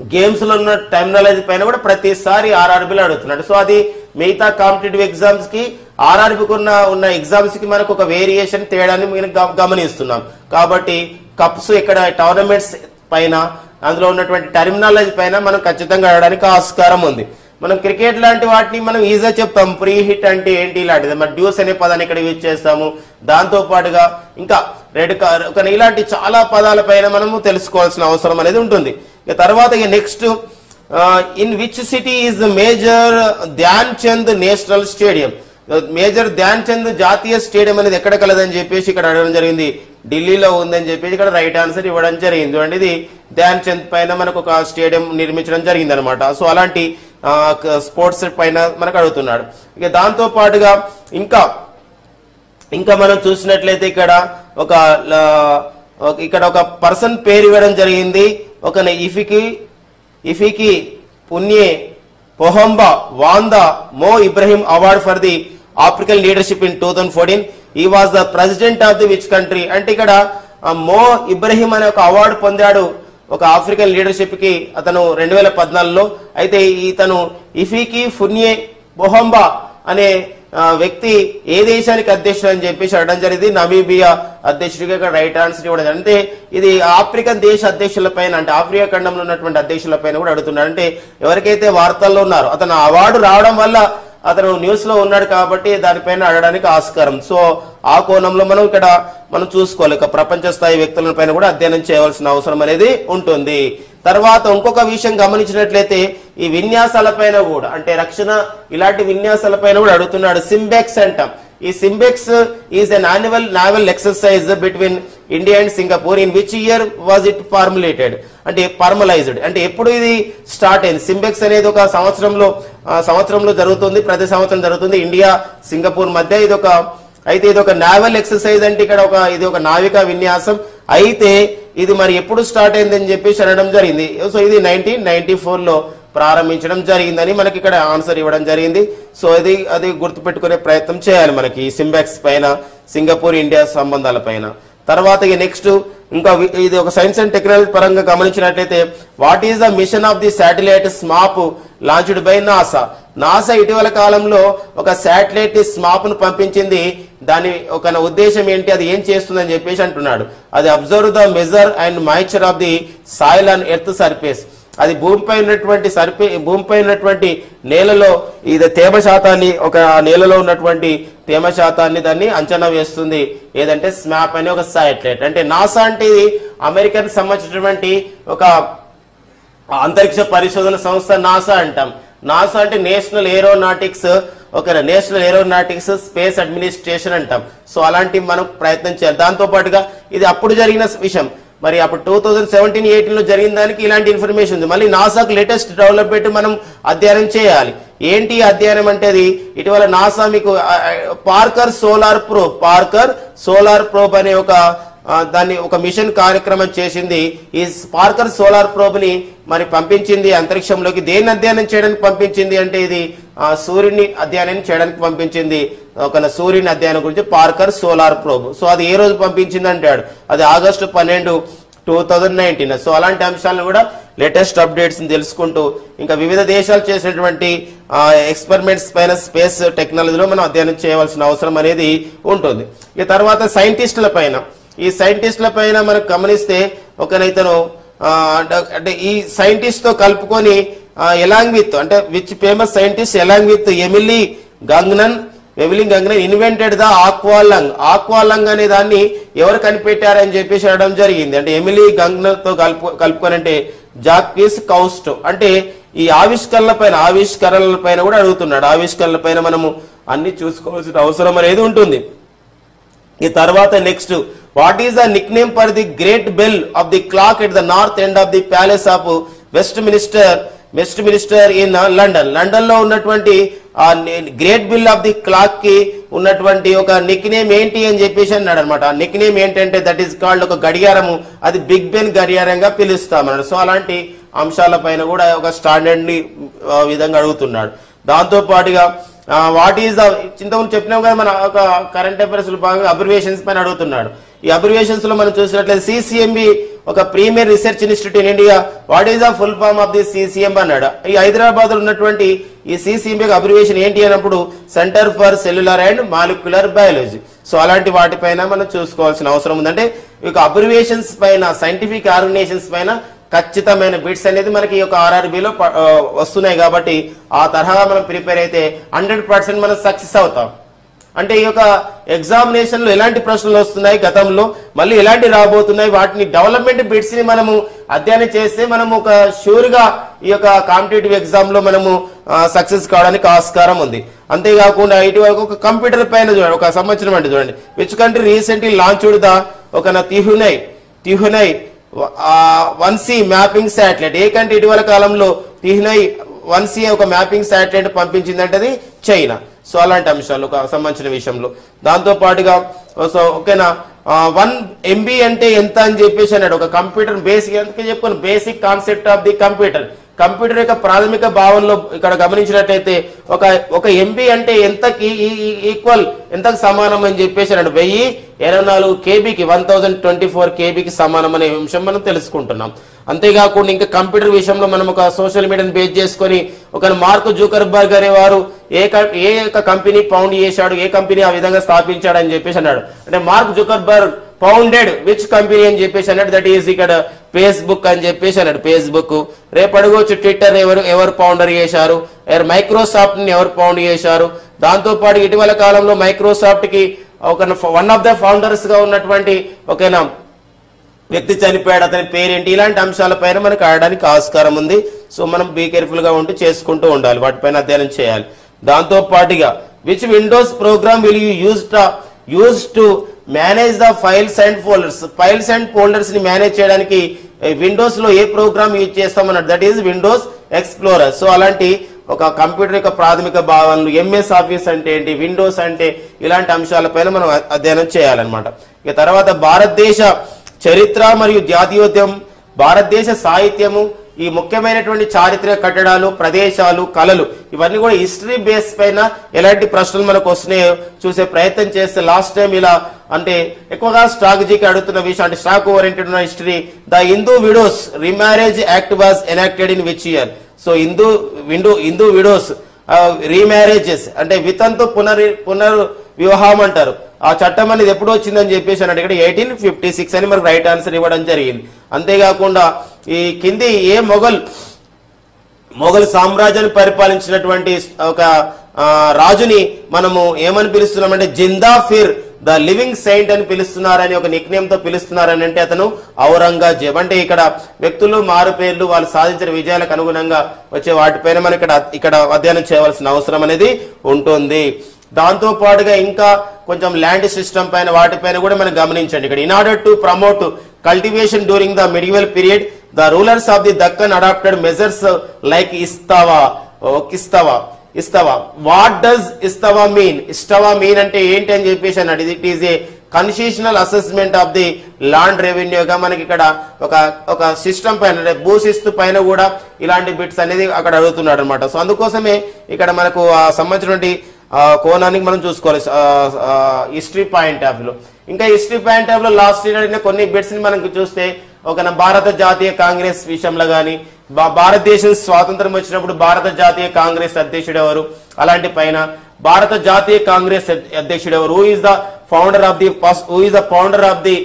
గేమ్స్ లో ఉన్న టెర్మినాలజీ పైన కూడా ప్రతిసారి ఆర్ఆర్బీలో అడుగుతున్నాడు సో అది మిగతా కాంపిటేటివ్ ఎగ్జామ్స్ కి ఆర్ఆర్బీకి ఉన్న ఉన్న ఎగ్జామ్స్ కి మనకు ఒక వేరియేషన్ తేడాన్ని మనం గ- గమనిస్తున్నాం కాబట్టి కప్స్ ఇక్కడ టోర్నమెంట్స్ పైన అందులో ఉన్నటువంటి టెర్మినాలజీ పైన మనం ఖచ్చితంగా అడగడానికి ఆస్కారం ఉంది మనం క్రికెట్ లాంటి వాటిని మనం ఈజీగా చెప్తాం ప్రీ హిట్ అంటే ఏంటి ఇలాంటిది మరి డ్యూస్ అనే పదాన్ని ఇక్కడ యూజ్ చేస్తాము దాంతో పాటుగా ఇంకా రెడ్ కార్ ఒక ఇలాంటి చాలా పదాల పైన మనము తెలుసుకోవాల్సిన అవసరం అనేది ఉంటుంది ఇక తర్వాత ఇక next in which city is major Dhyan Chand national stadium major Dhyan Chand జాతీయ స్టేడియం అనేది ఎక్కడ కలదని చెప్పేసి ఇక్కడ అడగడం జరిగింది ఢిల్లీలో ఉందని చెప్పేసి ఇక్కడ రైట్ ఆన్సర్ ఇవ్వడం జరిగింది చూడండి ఇది ధ్యాన్ చంద్ పైన మనకు ఒక స్టేడియం నిర్మించడం జరిగింది అనమాట సో అలాంటి స్పోర్ట్స్ పైన మనకు అడుగుతున్నాడు ఇక దాంతో పాటుగా ఇంకా ఇంకా మనం చూసినట్లయితే ఇక్కడ ఒక ల- ఒక- ఇక్కడ ఒక పర్సన్ పేరు ఇవ్వడం జరిగింది ఒక ఇఫికి ఇఫికి పుణ్యే పొహంబా వాందా Mo Ibrahim award for the African leadership in two thousand fourteen ఈ was the president of the which country అంటే ఇక్కడ ఆ, మో ఇబ్రహీం అనే ఒక అవార్డు పొందాడు ఒక ఆఫ్రికన్ లీడర్షిప్ కి అతను రెండు వేల పద్నాలుగులో అయితే ఇతను ఇఫీకి ఫున్యే బొహంబా అనే ఆ, వ్యక్తి ఏ దేశానికి అధ్యక్షుడు అని చెప్పేసి అడగడం జరిగింది నమీబియా అధ్యక్షుడిగా ఇక్కడ రైట్ ఆన్సర్ ఇవ్వడం జరిగింది. అంటే ఇది ఆఫ్రికన్ దేశ అధ్యక్షుల పైన అంటే ఆఫ్రికా ఖండంలో ఉన్నటువంటి అధ్యక్షుల పైన కూడా అడుగుతున్నాడు అంటే ఎవరికైతే వార్తల్లో ఉన్నారో అతను ఆ అవార్డు రావడం వల్ల అతను న్యూస్ లో ఉన్నాడు కాబట్టి దానిపైన అడగడానికి ఆస్కారం సో ఆ కోణంలో మనం ఇక్కడ మనం చూసుకోవాలి ఇక ప్రపంచ స్థాయి వ్యక్తుల పైన కూడా అధ్యయనం చేయవలసిన అవసరం అనేది ఉంటుంది తర్వాత ఇంకొక విషయం గమనించినట్లయితే ఈ విన్యాసాల పైన కూడా అంటే రక్షణ ఇలాంటి విన్యాసాల పైన కూడా అడుగుతున్నాడు సింబెక్స్ అంటాం ఈ SIMBEX is an annual naval exercise between India and Singapore in which year was it formulated అంటే ఫార్మలైజ్డ్ అంటే ఎప్పుడు ఇది స్టార్ట్ అయింది సింబెక్స్ అనేది ఒక సంవత్సరంలో ఆ, సంవత్సరంలో జరుగుతుంది ప్రతి సంవత్సరం జరుగుతుంది ఇండియా సింగపూర్ మధ్య ఇది ఒక అయితే ఇది ఒక నావల్ ఎక్సర్సైజ్ అంటే ఇక్కడ ఒక ఇది ఒక నావికా విన్యాసం అయితే ఇది మరి ఎప్పుడు స్టార్ట్ అయిందని చెప్పేసి అనడం జరిగింది సో ఇది నైన్టీన్ నైన్టీ లో ప్రారంభించడం జరిగిందని మనకి ఇక్కడ ఆన్సర్ ఇవ్వడం జరిగింది సో ఇది అది గుర్తుపెట్టుకునే ప్రయత్నం చేయాలి మనకి సింబాక్స్ పైన సింగపూర్ ఇండియా సంబంధాల పైన తర్వాత ఇక నెక్స్ట్ ఇంకా వి- ఇది ఒక సైన్స్ అండ్ టెక్నాలజీ పరంగా గమనించినట్లయితే what is the mission of the satellite SMAP launched by NASA NASA ఇటీవల కాలంలో ఒక శాటిలైట్ స్మాప్ ను పంపించింది దాని ఒక ఉద్దేశం ఏంటి అది ఏం చేస్తుందని చెప్పేసి అంటున్నాడు అది observe the measure and moisture of the soil and earth surface అది భూమిపై ఉన్నటువంటి సర్పే భూమిపై ఉన్నటువంటి నేలలో ఇది తేమ శాతాన్ని ఒక ఆ నేలలో ఉన్నటువంటి తేమ శాతాన్ని దాన్ని అంచనా వేస్తుంది ఏదంటే స్మాప్ అనే ఒక సాటిలైట్ అంటే నాసా అంటే ఇది అమెరికన్ సంబంధించినటువంటి ఒక అంతరిక్ష పరిశోధన సంస్థ నాసా అంటాం నాసా అంటే నేషనల్ ఏరోనాటిక్స్ ఒక నేషనల్ ఏరోనాటిక్స్ స్పేస్ అడ్మినిస్ట్రేషన్ అంటాం సో అలాంటి మనం ప్రయత్నం చేయాలి దాంతో పాటుగా ఇది అప్పుడు జరిగిన విషయం మరి అప్పుడు టూ థౌజండ్ సెవెంటీన్ ఎయిటీన్ లో జరిగిన దానికి ఇలాంటి ఇన్ఫర్మేషన్ ఉంది మళ్ళీ నాసాకు లేటెస్ట్ డెవలప్మెంట్ మనం అధ్యయనం చేయాలి ఏంటి ఈ అధ్యయనం అంటే అది ఇటీవల నాసా మీకు ఆ, ఆ, Parker solar probe Parker solar probe అనే ఒక ఆ, దాన్ని ఒక మిషన్ కార్యక్రమం చేసింది ఈ స్పార్కర్ సోలార్ ప్రోబ్ ని మరి పంపించింది అంతరిక్షంలోకి దేన్ని అధ్యయనం చేయడానికి పంపించింది అంటే ఇది ఆ, సూర్యుని అధ్యయనం చేయడానికి పంపించింది ఒక సూర్యుని అధ్యయనం గురించి పార్కర్ సోలార్ ప్రోబ్ సో అది ఏ రోజు పంపించింది అంటాడు అది ఆగస్టు పన్నెండు టూ థౌజండ్ నైన్టీన్ సో అలాంటి అంశాలను కూడా లేటెస్ట్ అప్డేట్స్ తెలుసుకుంటూ ఇంకా వివిధ దేశాలు చేసినటువంటి ఎక్స్పెరిమెంట్స్ పైన స్పేస్ టెక్నాలజీలో మనం అధ్యయనం చేయవలసిన అవసరం అనేది ఉంటుంది ఇక తర్వాత సైంటిస్టుల పైన ఈ సైంటిస్టుల పైన మనం గమనిస్తే ఒకనైతను ఆ, అంటే- అంటే ఈ సైంటిస్ట్ తో కలుపుకొని ఎలాంగ్ విత్ అంటే which famous scientist along with Emile Gagnan Emile Gagnan invented the aqualung aqualung అనే దాన్ని ఎవరు కనిపెట్టారని చెప్పేసి అనడం జరిగింది అంటే ఎమిలీ గంగ్నన్ తో కలుపు కలుపుకొని అంటే జాక్విస్ కౌస్టో అంటే ఈ ఆవిష్కరణల పైన ఆవిష్కరణల పైన కూడా అడుగుతున్నాడు ఆవిష్కరణల పైన మనము అన్ని చూసుకోవాల్సిన అవసరం అనేది ఉంటుంది ఈ తర్వాత next what is the nick name for the great bell of the clock at the north end of the palace of Westminster Westminster in London London లో ఉన్నటువంటి ఆ great bell of the clock కి ఉన్నటువంటి ఒక Nick name ఏంటి అని చెప్పేసి అన్నాడు అనమాట ఆ నిక్ నేమ్ ఏంటంటే దట్ ఈస్ కాల్డ్ ఒక గడియారము అది బిగ్ బెన్ గడియారంగా పిలుస్తాం అన్నాడు సో అలాంటి అంశాల పైన కూడా ఒక స్టాండర్డ్ ని ఆ, విధంగా అడుగుతున్నాడు దాంతో పాటుగా వాట్ ఈస్ ద ఇంతకుముందు చెప్పినాం కదా మన ఒక కరెంట్ అఫైర్స్ భాగంగా అబ్రివేషన్స్ పైన అడుగుతున్నాడు ఈ అబ్రివేషన్స్ లో మనం చూసినట్లయితే సిసిఎంబి ఒక premier research institute in India what is the full form of the CCM అన్నాడు ఈ హైదరాబాద్ లో ఉన్నటువంటి ఈ సిసిఎంబి అబ్రివేషన్ ఏంటి అన్నప్పుడు centre for cellular and molecular biology so అలాంటి వాటిపైన మనం చూసుకోవాల్సిన అవసరం ఉందంటే ఈ యొక్క అబ్రివేషన్స్ పైన సైంటిఫిక్ ఆర్గనైజేషన్స్ పైన ఖచ్చితమైన బిట్స్ అనేది మనకి ఈ యొక్క ఆర్ఆర్బిలో వస్తున్నాయి కాబట్టి ఆ తరహా మనం ప్రిపేర్ అయితే హండ్రెడ్ పర్సెంట్ మనం సక్సెస్ అవుతాం అంటే ఈ యొక్క ఎగ్జామినేషన్ లో ఎలాంటి ప్రశ్నలు వస్తున్నాయి గతంలో మళ్ళీ ఎలాంటి రాబోతున్నాయి వాటిని డెవలప్మెంట్ బిట్స్ ని మనము అధ్యయనం చేస్తే మనము ఒక షూర్ గా ఈ యొక్క కాంపిటేటివ్ ఎగ్జామ్ లో మనము సక్సెస్ కావడానికి ఆస్కారం ఉంది అంతేకాకుండా ఇటువరకు ఒక కంప్యూటర్ పైన చూడండి ఒక సంవత్సరం అంటే చూడండి which country recently launch the ఒక నా Tianhui Tianhui one C mapping satellite ఏ కంట్రీ ఇటీవల కాలంలో తిహునై వన్ సి ఒక మ్యాపింగ్ శాటిలైట్ పంపించిందంటే అది చైనా సో అలాంటి అంశాలు ఒక సంబంధించిన విషయంలో దాంతో పాటుగా సో ఓకేనా వన్ ఎంబీ అంటే ఎంత అని చెప్పేసి అన్నాడు ఒక కంప్యూటర్ బేసిక్ ఎందుకే చెప్పుకోను basic concept of the computer computer యొక్క ప్రాథమిక భావనలో ఇక్కడ గమనించినట్లయితే ఒక ఒక ఎంబీ అంటే ఎంతకి ఈక్వల్ ఎంతకు సమానం అని చెప్పేసి అన్నాడు వెయ్యి ఇరవై నాలుగు కేబీకి వన్ థౌసండ్ ట్వంటీ ఫోర్ కేబీకి సమానం అనే విషయం మనం తెలుసుకుంటున్నాం అంతేకాకుండా ఇంకా కంప్యూటర్ విషయంలో మనం ఒక సోషల్ మీడియాని బేస్ చేసుకొని ఒక మార్క్ జూకర్బర్గ్ అనే వారు ఏ కం- ఏ యొక్క కంపెనీ పౌండ్ చేశాడు ఏ కంపెనీ ఆ విధంగా స్థాపించాడు అని చెప్పేసి అన్నాడు అంటే Mark Zuckerberg founded which company అని చెప్పేసి అన్నాడు దట్ ఈస్ ఇక్కడ ఫేస్బుక్ అని చెప్పేసి అన్నాడు ఫేస్బుక్ రేపు అడుగొచ్చు ట్విట్టర్ ఎవరు ఎవరు ఫౌండర్ చేశారు ఎవరు మైక్రోసాఫ్ట్ ని ఎవరు ఫౌండ్ చేశారు దాంతో పాటు ఇటీవల కాలంలో మైక్రోసాఫ్ట్ కి ఒక వన్ ఆఫ్ ద ఫౌండర్స్ గా ఉన్నటువంటి ఒకేనా వ్యక్తి చనిపోయాడు అతని పేరేంటి ఇలాంటి అంశాలపైన మనకు ఆడడానికి ఆస్కారం ఉంది సో మనం బీ కేర్ఫుల్ గా ఉంటూ చేసుకుంటూ ఉండాలి వాటిపైన అధ్యయనం చేయాలి దాంతో పాటుగా which Windows program will you use use to manage the files and folders files and folders ని మేనేజ్ చేయడానికి విండోస్ లో ఏ ప్రోగ్రామ్ యూజ్ చేస్తామన్నట్టు that is Windows explorer so అలాంటి ఒక కంప్యూటర్ యొక్క ప్రాథమిక భావనలు ఎంఎస్ ఆఫీస్ అంటే ఏంటి విండోస్ అంటే ఇలాంటి అంశాలపైన మనం అధ్యయనం చేయాలన్నమాట ఇక తర్వాత భారతదేశ చరిత్ర మరియు జాతీయోద్యమం భారతదేశ సాహిత్యము ఈ ముఖ్యమైనటువంటి చారిత్రక కట్టడాలు ప్రదేశాలు కళలు ఇవన్నీ కూడా హిస్టరీ బేస్ పైన ఎలాంటి ప్రశ్నలు మనకు వస్తున్నాయో చూసే ప్రయత్నం చేస్తే లాస్ట్ టైం ఇలా అంటే ఎక్కువగా స్ట్రాటజీకి అడుగుతున్న విషయం అంటే స్టాక్ ఓరియంటెడ్ ఉన్న history the Hindu widows remarriage act was enacted in which year so Hindu window Hindu widows remarriages అంటే వితంతు పునర్ పునర్ వివాహం అంటారు ఆ చట్టం అనేది ఎప్పుడు వచ్చిందని చెప్పేసి అన్నాడు ఇక్కడ ఎయిటీన్ ఫిఫ్టీ సిక్స్ అని మనకు రైట్ ఆన్సర్ ఇవ్వడం జరిగింది అంతేకాకుండా ఈ కింది ఏ మొఘల్ మొఘల్ సామ్రాజ్యాన్ని పరిపాలించినటువంటి ఒక ఆ, రాజుని మనము ఏమని పిలుస్తున్నామంటే జిందా ఫిర్ ద లివింగ్ సెయింట్ అని పిలుస్తున్నారని ఒక నిక్నేమ్ తో పిలుస్తున్నారని అంటే అతను ఔరంగజేబ్ అంటే ఇక్కడ వ్యక్తులు మారు పేర్లు వాళ్ళు సాధించిన విజయాలకు అనుగుణంగా వచ్చే వాటిపైన మనం ఇక్కడ ఇక్కడ అధ్యయనం చేయవలసిన అవసరం అనేది ఉంటుంది దాంతో పాటుగా ఇంకా కొంచెం ల్యాండ్ సిస్టమ్ పైన వాటిపైన కూడా మనం గమనించండి ఇక్కడ in order to promote cultivation during the medieval period the rulers of the Deccan adopted measures like ఇస్తావా ఇస్తావా ఇస్తావా వాట్ డస్ ఇస్తావా మీన్ ఇస్తావా మీన్ అంటే ఏంటి అని చెప్పేసి అన్నాడు it is a constitutional assessment of the land రెవెన్యూగా మనకి ఇక్కడ ఒక ఒక సిస్టమ్ పైన అంటే భూశిస్తు పైన కూడా ఇలాంటి బిట్స్ అనేది అక్కడ అడుగుతున్నాడు అనమాట సో అందుకోసమే ఇక్కడ మనకు ఆ సంబంధించినటువంటి ఆ, కోణానికి మనం చూసుకోవాలి హిస్టరీ పాయింట్ ఆఫ్ లో ఇంకా హిస్టరీ పాయింట్ ఆఫ్ లో లాస్ట్ ఇయర్ అడిగిన కొన్ని బిట్స్ ని మనం చూస్తే ఒక నా భారత జాతీయ కాంగ్రెస్ విషయంలో గాని భా- భారతదేశం స్వాతంత్రం వచ్చినప్పుడు భారత జాతీయ కాంగ్రెస్ అధ్యక్షుడు ఎవరు అలాంటి పైన భారత జాతీయ కాంగ్రెస్ అధ్య- అధ్యక్షుడు ఎవరు who is the founder of the first who is the founder of the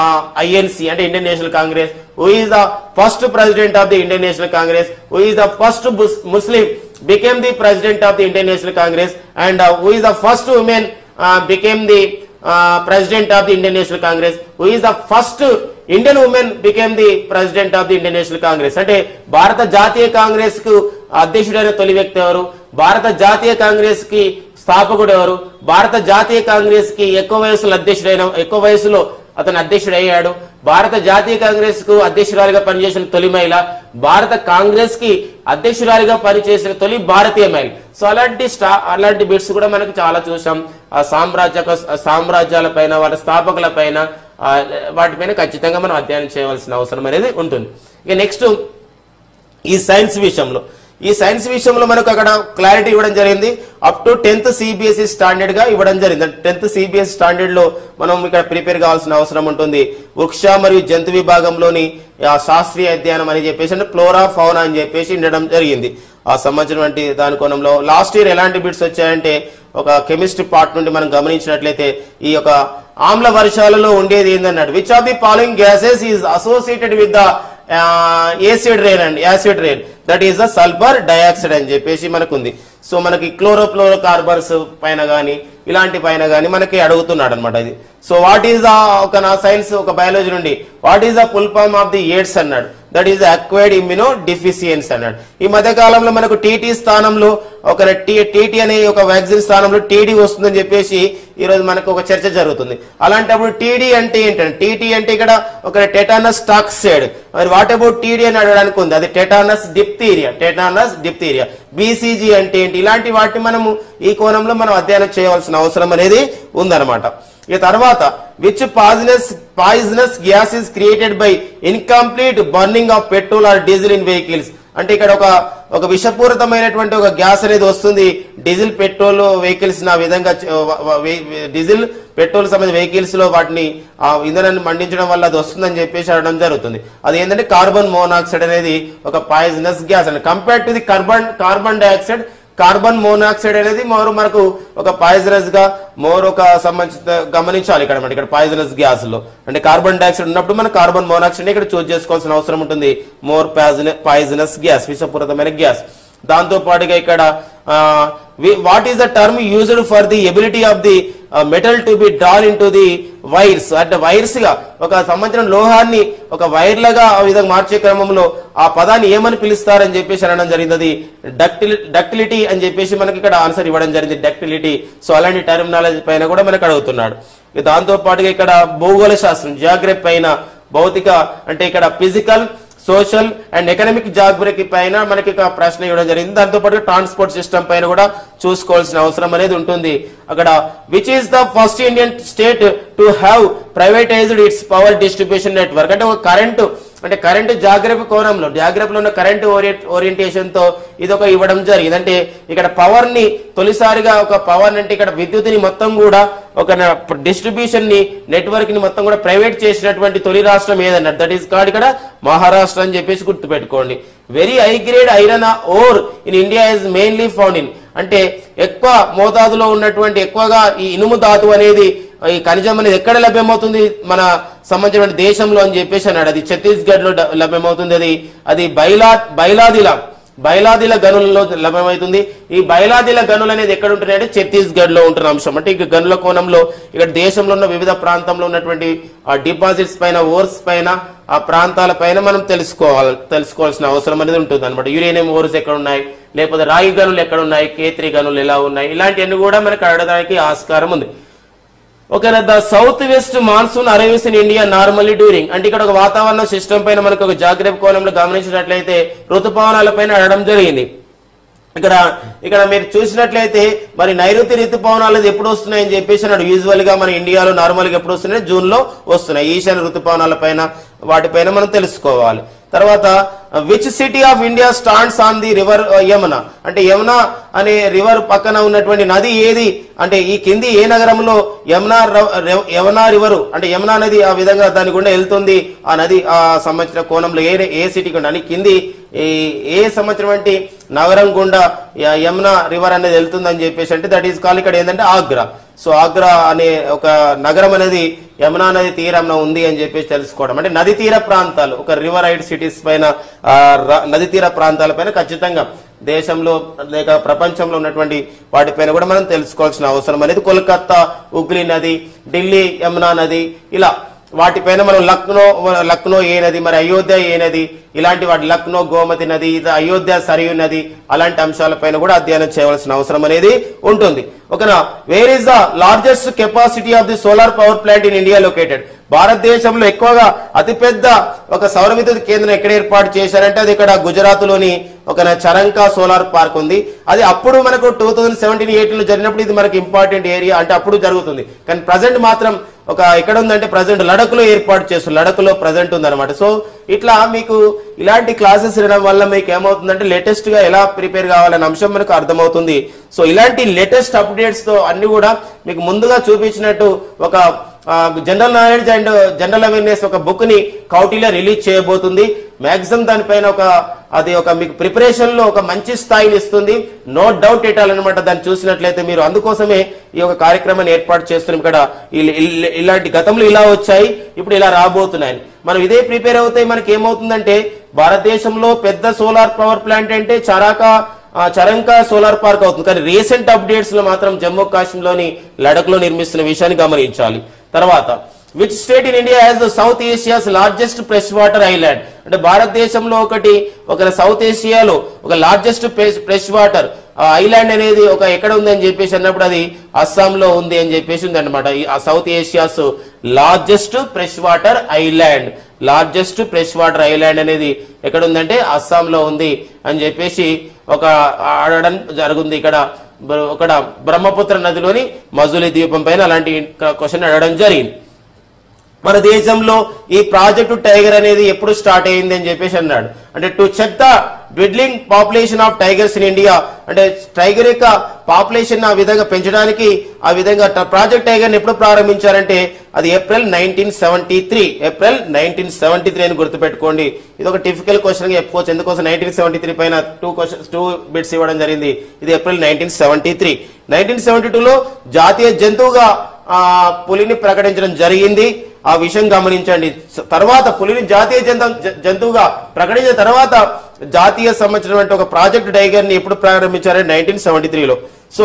INC అంటే Indian national Congress who is the first president of the Indian national Congress who is the first Muslim became the president of the Indian National Congress and uh, who is the first woman uh, became the uh, president of the Indian National Congress who is the first Indian woman became the president of the Indian National Congress అంటే భారత జాతీయ కాంగ్రెస్ కు అధ్యక్షుడైన తొలి వ్యక్తి ఎవరు భారత జాతీయ కాంగ్రెస్ కి స్థాపకుడు ఎవరు భారత జాతీయ కాంగ్రెస్ కి ఎక్కువ వయసులో అధ్యక్షుడైన ఎక్కువ వయసులో అతను అధ్యక్షుడు అయ్యాడు భారత జాతీయ కాంగ్రెస్ కు అధ్యక్షురాలిగా పనిచేసిన తొలి మహిళ భారత కాంగ్రెస్ కి అధ్యక్షురాలిగా పనిచేసిన తొలి భారతీయ మహిళ సో అలాంటి స్టా అలాంటి బిట్స్ కూడా మనకు చాలా చూసాం ఆ సామ్రాజ్య సామ్రాజ్యాల పైన వాటి స్థాపకుల పైన ఆ, వాటిపైన ఖచ్చితంగా మనం అధ్యయనం చేయవలసిన అవసరం అనేది ఉంటుంది ఇక నెక్స్ట్ ఈ సైన్స్ విషయంలో ఈ సైన్స్ విషయంలో మనకు అక్కడ క్లారిటీ ఇవ్వడం జరిగింది up to tenth CBSE standard గా ఇవ్వడం జరిగింది టెన్త్ సిబిఎస్ఈ స్టాండర్డ్ లో మనం ఇక్కడ ప్రిపేర్ కావాల్సిన అవసరం ఉంటుంది వృక్ష మరియు జంతు విభాగంలోని ఆ శాస్త్రీయ అధ్యయనం అని చెప్పేసి అంటే ఫ్లోరా ఫౌనా అని చెప్పేసి ఉండడం జరిగింది ఆ సంబంధించినటువంటి దాని కోణంలో లాస్ట్ ఇయర్ ఎలాంటి బిట్స్ వచ్చాయంటే ఒక కెమిస్ట్రీ పార్ట్ నుండి మనం గమనించినట్లయితే ఈ యొక్క ఆమ్ల వర్షాలలో ఉండేది ఏంటన్నాడు which of the following gases is associated with the acid rain and acid rain that is the sulphur dioxide అని చెప్పేసి మనకు ఉంది సో మనకి క్లోరోఫ్లోరో కార్బన్స్ పైన గానీ ఇలాంటి పైన గానీ మనకి అడుగుతున్నాడు అనమాట ఇది సో వాట్ ఈస్ ద ఒక నా సైన్స్ ఒక బయాలజీ నుండి what is the full form of the AIDS అన్నాడు that is acquired immunodeficiency అన్నాడు ఈ మధ్య కాలంలో మనకు టీటీ స్థానంలో ఒక టీటీ అనే ఒక వ్యాక్సిన్ స్థానంలో టీడీ వస్తుందని చెప్పేసి ఈ రోజు మనకు ఒక చర్చ జరుగుతుంది అలాంటప్పుడు టీడీ అంటే ఏంటంటే టీటీ అంటే ఇక్కడ ఒక టెటానస్ టాక్సైడ్ మరి వాట్ అబౌట్ టీడీ అని అడగడానికి ఉంది అది tetanus diphtheria tetanus diphtheria BCG అంటే ఏంటి ఇలాంటి వాటిని మనము ఈ కోణంలో మనం అధ్యయనం చేయవలసిన అవసరం అనేది ఉందన్నమాట ఇక తర్వాత which poisonous poisonous gas is created by incomplete burning of petrol or diesel in vehicles అంటే ఇక్కడ ఒక ఒక విషపూరితమైనటువంటి ఒక గ్యాస్ అనేది వస్తుంది డీజిల్ పెట్రోల్ వెహికల్స్ ఆ విధంగా చ- వ- వ- వే- డీజిల్ పెట్రోల్ సంబంధించిన వెహికల్స్ లో వాటిని ఆ ఇంధనాన్ని మండించడం వల్ల అది వస్తుందని చెప్పేసి అనడం జరుగుతుంది అది ఏంటంటే కార్బన్ మోనాక్సైడ్ అనేది ఒక పాయిజనస్ గ్యాస్ అండి compare to the carbon carbon dioxide carbon monoxide అనేది మోర్ మనకు ఒక పాయిజనస్ గా మోర్ ఒక సంబంధిత గమనించాలి ఇక్కడ మనకి ఇక్కడ పాయిజనస్ గ్యాస్ లో అంటే కార్బన్ డైఆక్సైడ్ ఉన్నప్పుడు మనం కార్బన్ మోనాక్సైడ్ ఇక్కడ చూస్ చేసుకోవాల్సిన అవసరం ఉంటుంది మోర్ పాయిజనస్ గ్యాస్ విషపూరితమైన గ్యాస్ దాంతో పాటుగా ఇక్కడ what is the term used for the ability of the metal to be drawn in to the wires అంటే వైర్స్ గా ఒక సంబంధించిన లోహాన్ని ఒక వైర్లుగా ఆ విధంగా మార్చే క్రమంలో ఆ పదాన్ని ఏమని పిలుస్తారని చెప్పేసి అనడం జరిగింది అది డక్టిలి డక్టిలిటీ అని చెప్పేసి మనకి ఇక్కడ ఆన్సర్ ఇవ్వడం జరిగింది డక్టిలిటీ సో అలాంటి టర్మినాలజీ పైన కూడా మనకు అడుగుతున్నాడు ఇక దాంతో పాటుగా ఇక్కడ భూగోళ శాస్త్రం జాగ్రఫ్ పైన భౌతిక అంటే ఇక్కడ physical social and economic geography పైన మనకి ఒక ప్రశ్న ఇవ్వడం జరిగింది దాంతో పాటు ట్రాన్స్పోర్ట్ సిస్టమ్ పైన కూడా చూసుకోవాల్సిన అవసరం అనేది ఉంటుంది అక్కడ which is the first Indian state to have privatized its power distribution network అంటే ఒక కరెంటు అంటే కరెంటు జాగ్రఫీ కోణంలో జాగ్రఫీలో ఉన్న కరెంటు ఓరియంట్ ఓరియంటేషన్ తో ఇది ఒక ఇవ్వడం జరిగింది అంటే ఇక్కడ పవర్ ని తొలిసారిగా ఒక పవర్ అంటే ఇక్కడ విద్యుత్ని మొత్తం కూడా ఒక డిస్ట్రిబ్యూషన్ ని నెట్వర్క్ ని మొత్తం కూడా ప్రైవేట్ చేసినటువంటి తొలి రాష్ట్రం ఏదన్నారు దట్ ఈస్ కాడ్ ఇక్కడ మహారాష్ట్ర అని చెప్పేసి గుర్తుపెట్టుకోండి very high grade iron ore in India is mainly found in అంటే ఎక్కువ మోతాదులో ఉన్నటువంటి ఎక్కువగా ఈ ఇనుము ధాతు అనేది ఈ ఖనిజం అనేది ఎక్కడ లభ్యమవుతుంది మన సంబంధించిన దేశంలో అని చెప్పేసి అన్నాడు అది ఛత్తీస్గఢ్ లో డ- లభ్యమవుతుంది అది అది బైలా బైలాదిలా బైలాదిల గనులలో లభ్యమవుతుంది ఈ బైలాదిల గనులు అనేది ఎక్కడ ఉంటున్నాయంటే ఛత్తీస్గఢ్ లో ఉంటున్న అంశం అంటే ఇక గనుల కోణంలో ఇక్కడ దేశంలో ఉన్న వివిధ ప్రాంతంలో ఉన్నటువంటి ఆ డిపాజిట్స్ పైన ఓర్స్ పైన ఆ ప్రాంతాల పైన మనం తెలుసుకోవాలి తెలుసుకోవాల్సిన అవసరం అనేది ఉంటుంది అనమాట యురేనియం ఓర్స్ ఎక్కడ ఉన్నాయి లేకపోతే రాగి గనులు ఎక్కడ ఉన్నాయి కేత్రి గనులు ఎలా ఉన్నాయి ఇలాంటివన్నీ కూడా మనకు అడగడానికి ఆస్కారం ఉంది okay the south west monsoon arrives in India normally during అంటే ఇక్కడ ఒక వాతావరణ సిస్టమ్ పైన మనకు ఒక జాగ్రత్త కోణంలో గమనించినట్లయితే ఋతుపవనాల పైన అడగడం జరిగింది ఇక్కడ ఇక్కడ మీరు చూసినట్లయితే మరి నైరుతి ఋతుపవనాలు ఎప్పుడు వస్తున్నాయని చెప్పేసి అన్నాడు యూజువల్ గా మన ఇండియాలో నార్మల్ గా ఎప్పుడు వస్తున్నాయి జూన్ లో వస్తున్నాయి ఈశాన్య ఋతుపవనాల పైన వాటిపైన మనం తెలుసుకోవాలి తర్వాత which city of India stands on the river Yamuna అంటే యమున అనే రివర్ పక్కన ఉన్నటువంటి నది ఏది అంటే ఈ కింది ఏ నగరంలో యమునా ర- ర- యమునా రివరు అంటే యమునా నది ఆ విధంగా దాని గుండా వెళ్తుంది ఆ నది ఆ సంబంధించిన కోణంలో ఏ ఏ సిటీ గుండా అని కింది ఈ ఏ సంవత్సరం అంటే నగరం గుండా య- యమునా రివర్ అనేది వెళ్తుందని చెప్పేసి అంటే దట్ ఈస్ కాల్ ఇక్కడ ఏంటంటే ఆగ్రా సో ఆగ్రా అనే ఒక నగరం అనేది యమునా నది తీరంలో ఉంది అని చెప్పేసి తెలుసుకోవడం అంటే నది తీర ప్రాంతాలు ఒక రివర్ ఐడ్ సిటీస్ పైన ఆ, ర- నది తీర ప్రాంతాల పైన ఖచ్చితంగా దేశంలో లేక ప్రపంచంలో ఉన్నటువంటి వాటిపైన కూడా మనం తెలుసుకోవాల్సిన అవసరం అనేది కోల్కత్తా ఉగ్లి నది ఢిల్లీ యమునా నది ఇలా వాటిపైన మనం లక్నో లక్నో ఏ నది మరి అయోధ్య ఏ నది ఇలాంటి వాటి లక్నో గోమతి నది ఇది అయోధ్య సరియు నది అలాంటి అంశాలపైన కూడా అధ్యయనం చేయవలసిన అవసరం అనేది ఉంటుంది ఓకేనా where is the largest capacity of the solar power plant in India located భారతదేశంలో ఎక్కువగా అతిపెద్ద ఒక సౌర విద్యుత్ కేంద్రం ఎక్కడ ఏర్పాటు చేశారంటే అది ఇక్కడ గుజరాత్ లోని ఒక చరంకా సోలార్ పార్క్ ఉంది అది అప్పుడు మనకు టూ థౌజండ్ సెవెంటీన్ ఎయిటీన్ లో జరిగినప్పుడు ఇది మనకి ఇంపార్టెంట్ ఏరియా అంటే అప్పుడు జరుగుతుంది కానీ ప్రజెంట్ మాత్రం ఒక ఎక్కడ ఉందంటే ప్రజెంట్ లడఖ్లో ఏర్పాటు చేస్తారు లడఖ్లో ప్రజెంట్ ఉందన్నమాట సో ఇట్లా మీకు ఇలాంటి క్లాసెస్ వినడం వల్ల మీకు ఏమవుతుందంటే లేటెస్ట్ గా ఎలా ప్రిపేర్ కావాలనే అంశం మనకు అర్థమవుతుంది సో ఇలాంటి లేటెస్ట్ అప్డేట్స్ తో అన్ని కూడా మీకు ముందుగా చూపించినట్టు ఒక general knowledge and general awareness ఒక బుక్ ని కౌటిల్య రిలీజ్ చేయబోతుంది మాక్సిమం దానిపైన ఒక అది ఒక మీకు ప్రిపరేషన్ లో ఒక మంచి స్థాయిని ఇస్తుంది నో డౌట్ ఎటాలన్నమాట దాన్ని చూసినట్లయితే మీరు అందుకోసమే ఈ యొక్క కార్యక్రమాన్ని ఏర్పాటు చేస్తున్నాం ఇక్కడ ఇల్- ఇల్- ఇలాంటి గతంలో ఇలా వచ్చాయి ఇప్పుడు ఇలా రాబోతున్నాయి మనం ఇదే ప్రిపేర్ అవుతే మనకి ఏమవుతుందంటే భారతదేశంలో పెద్ద సోలార్ పవర్ ప్లాంట్ అంటే చరాకా ఆ, చరంకా సోలార్ పార్క్ అవుతుంది కానీ రీసెంట్ అప్డేట్స్ లో మాత్రం జమ్మూ కాశ్మీర్లోని లడక్ లో నిర్మిస్తున్న విషయాన్ని గమనించాలి తర్వాత which state in India has the South Asia's largest fresh water island అంటే భారతదేశంలో ఒకటి ఒక సౌత్ ఏషియాలో ఒక లార్జెస్ట్ ఫ్రెష్ వాటర్ ఐలాండ్ అనేది ఒక ఎక్కడ ఉంది అని చెప్పేసి అన్నప్పుడు అది అస్సాంలో ఉంది అని చెప్పేసి ఉంది అనమాట ఆ South Asia's largest fresh water island largest fresh water island అనేది ఎక్కడ ఉందంటే అస్సాంలో ఉంది అని చెప్పేసి ఒక అడగడం జరుగుంది ఇక్కడ బ- ఇక్కడ బ్రహ్మపుత్ర నదిలోని మజులి ద్వీపం పైన అలాంటి క్వశ్చన్ అడగడం జరిగింది మన దేశంలో ఈ ప్రాజెక్టు టైగర్ అనేది ఎప్పుడు స్టార్ట్ అయింది అని చెప్పేసి అన్నాడు అంటే to check the dwindling population of tigers in India అంటే టైగర్ యొక్క పాపులేషన్ ఆ విధంగా పెంచడానికి ఆ విధంగా ప్రాజెక్ట్ టైగర్ ఎప్పుడు ప్రారంభించారంటే అది April nineteen seventy three April nineteen seventy three అని గుర్తుపెట్టుకోండి ఇది ఒక టిపికల్ క్వశ్చన్ గా చెప్పుకోవచ్చు ఎందుకోసం నైన్టీన్ సెవెంటీ త్రీ పైన టూ క్వశ్చన్ టూ బిట్స్ ఇవ్వడం జరిగింది ఇది April nineteen seventy three nineteen seventy టూలో జాతీయ జంతువుగా ఆ పులిని ప్రకటించడం జరిగింది ఆ విషయం గమనించండి స- తర్వాత పులిని జాతీయ జంతు జ- జంతువుగా ప్రకటించిన తర్వాత జాతీయ సంబంధించినటువంటి ఒక ప్రాజెక్ట్ టైగర్ ని ఎప్పుడు ప్రారంభించారంటే నైన్టీన్ సెవెంటీ త్రీలో so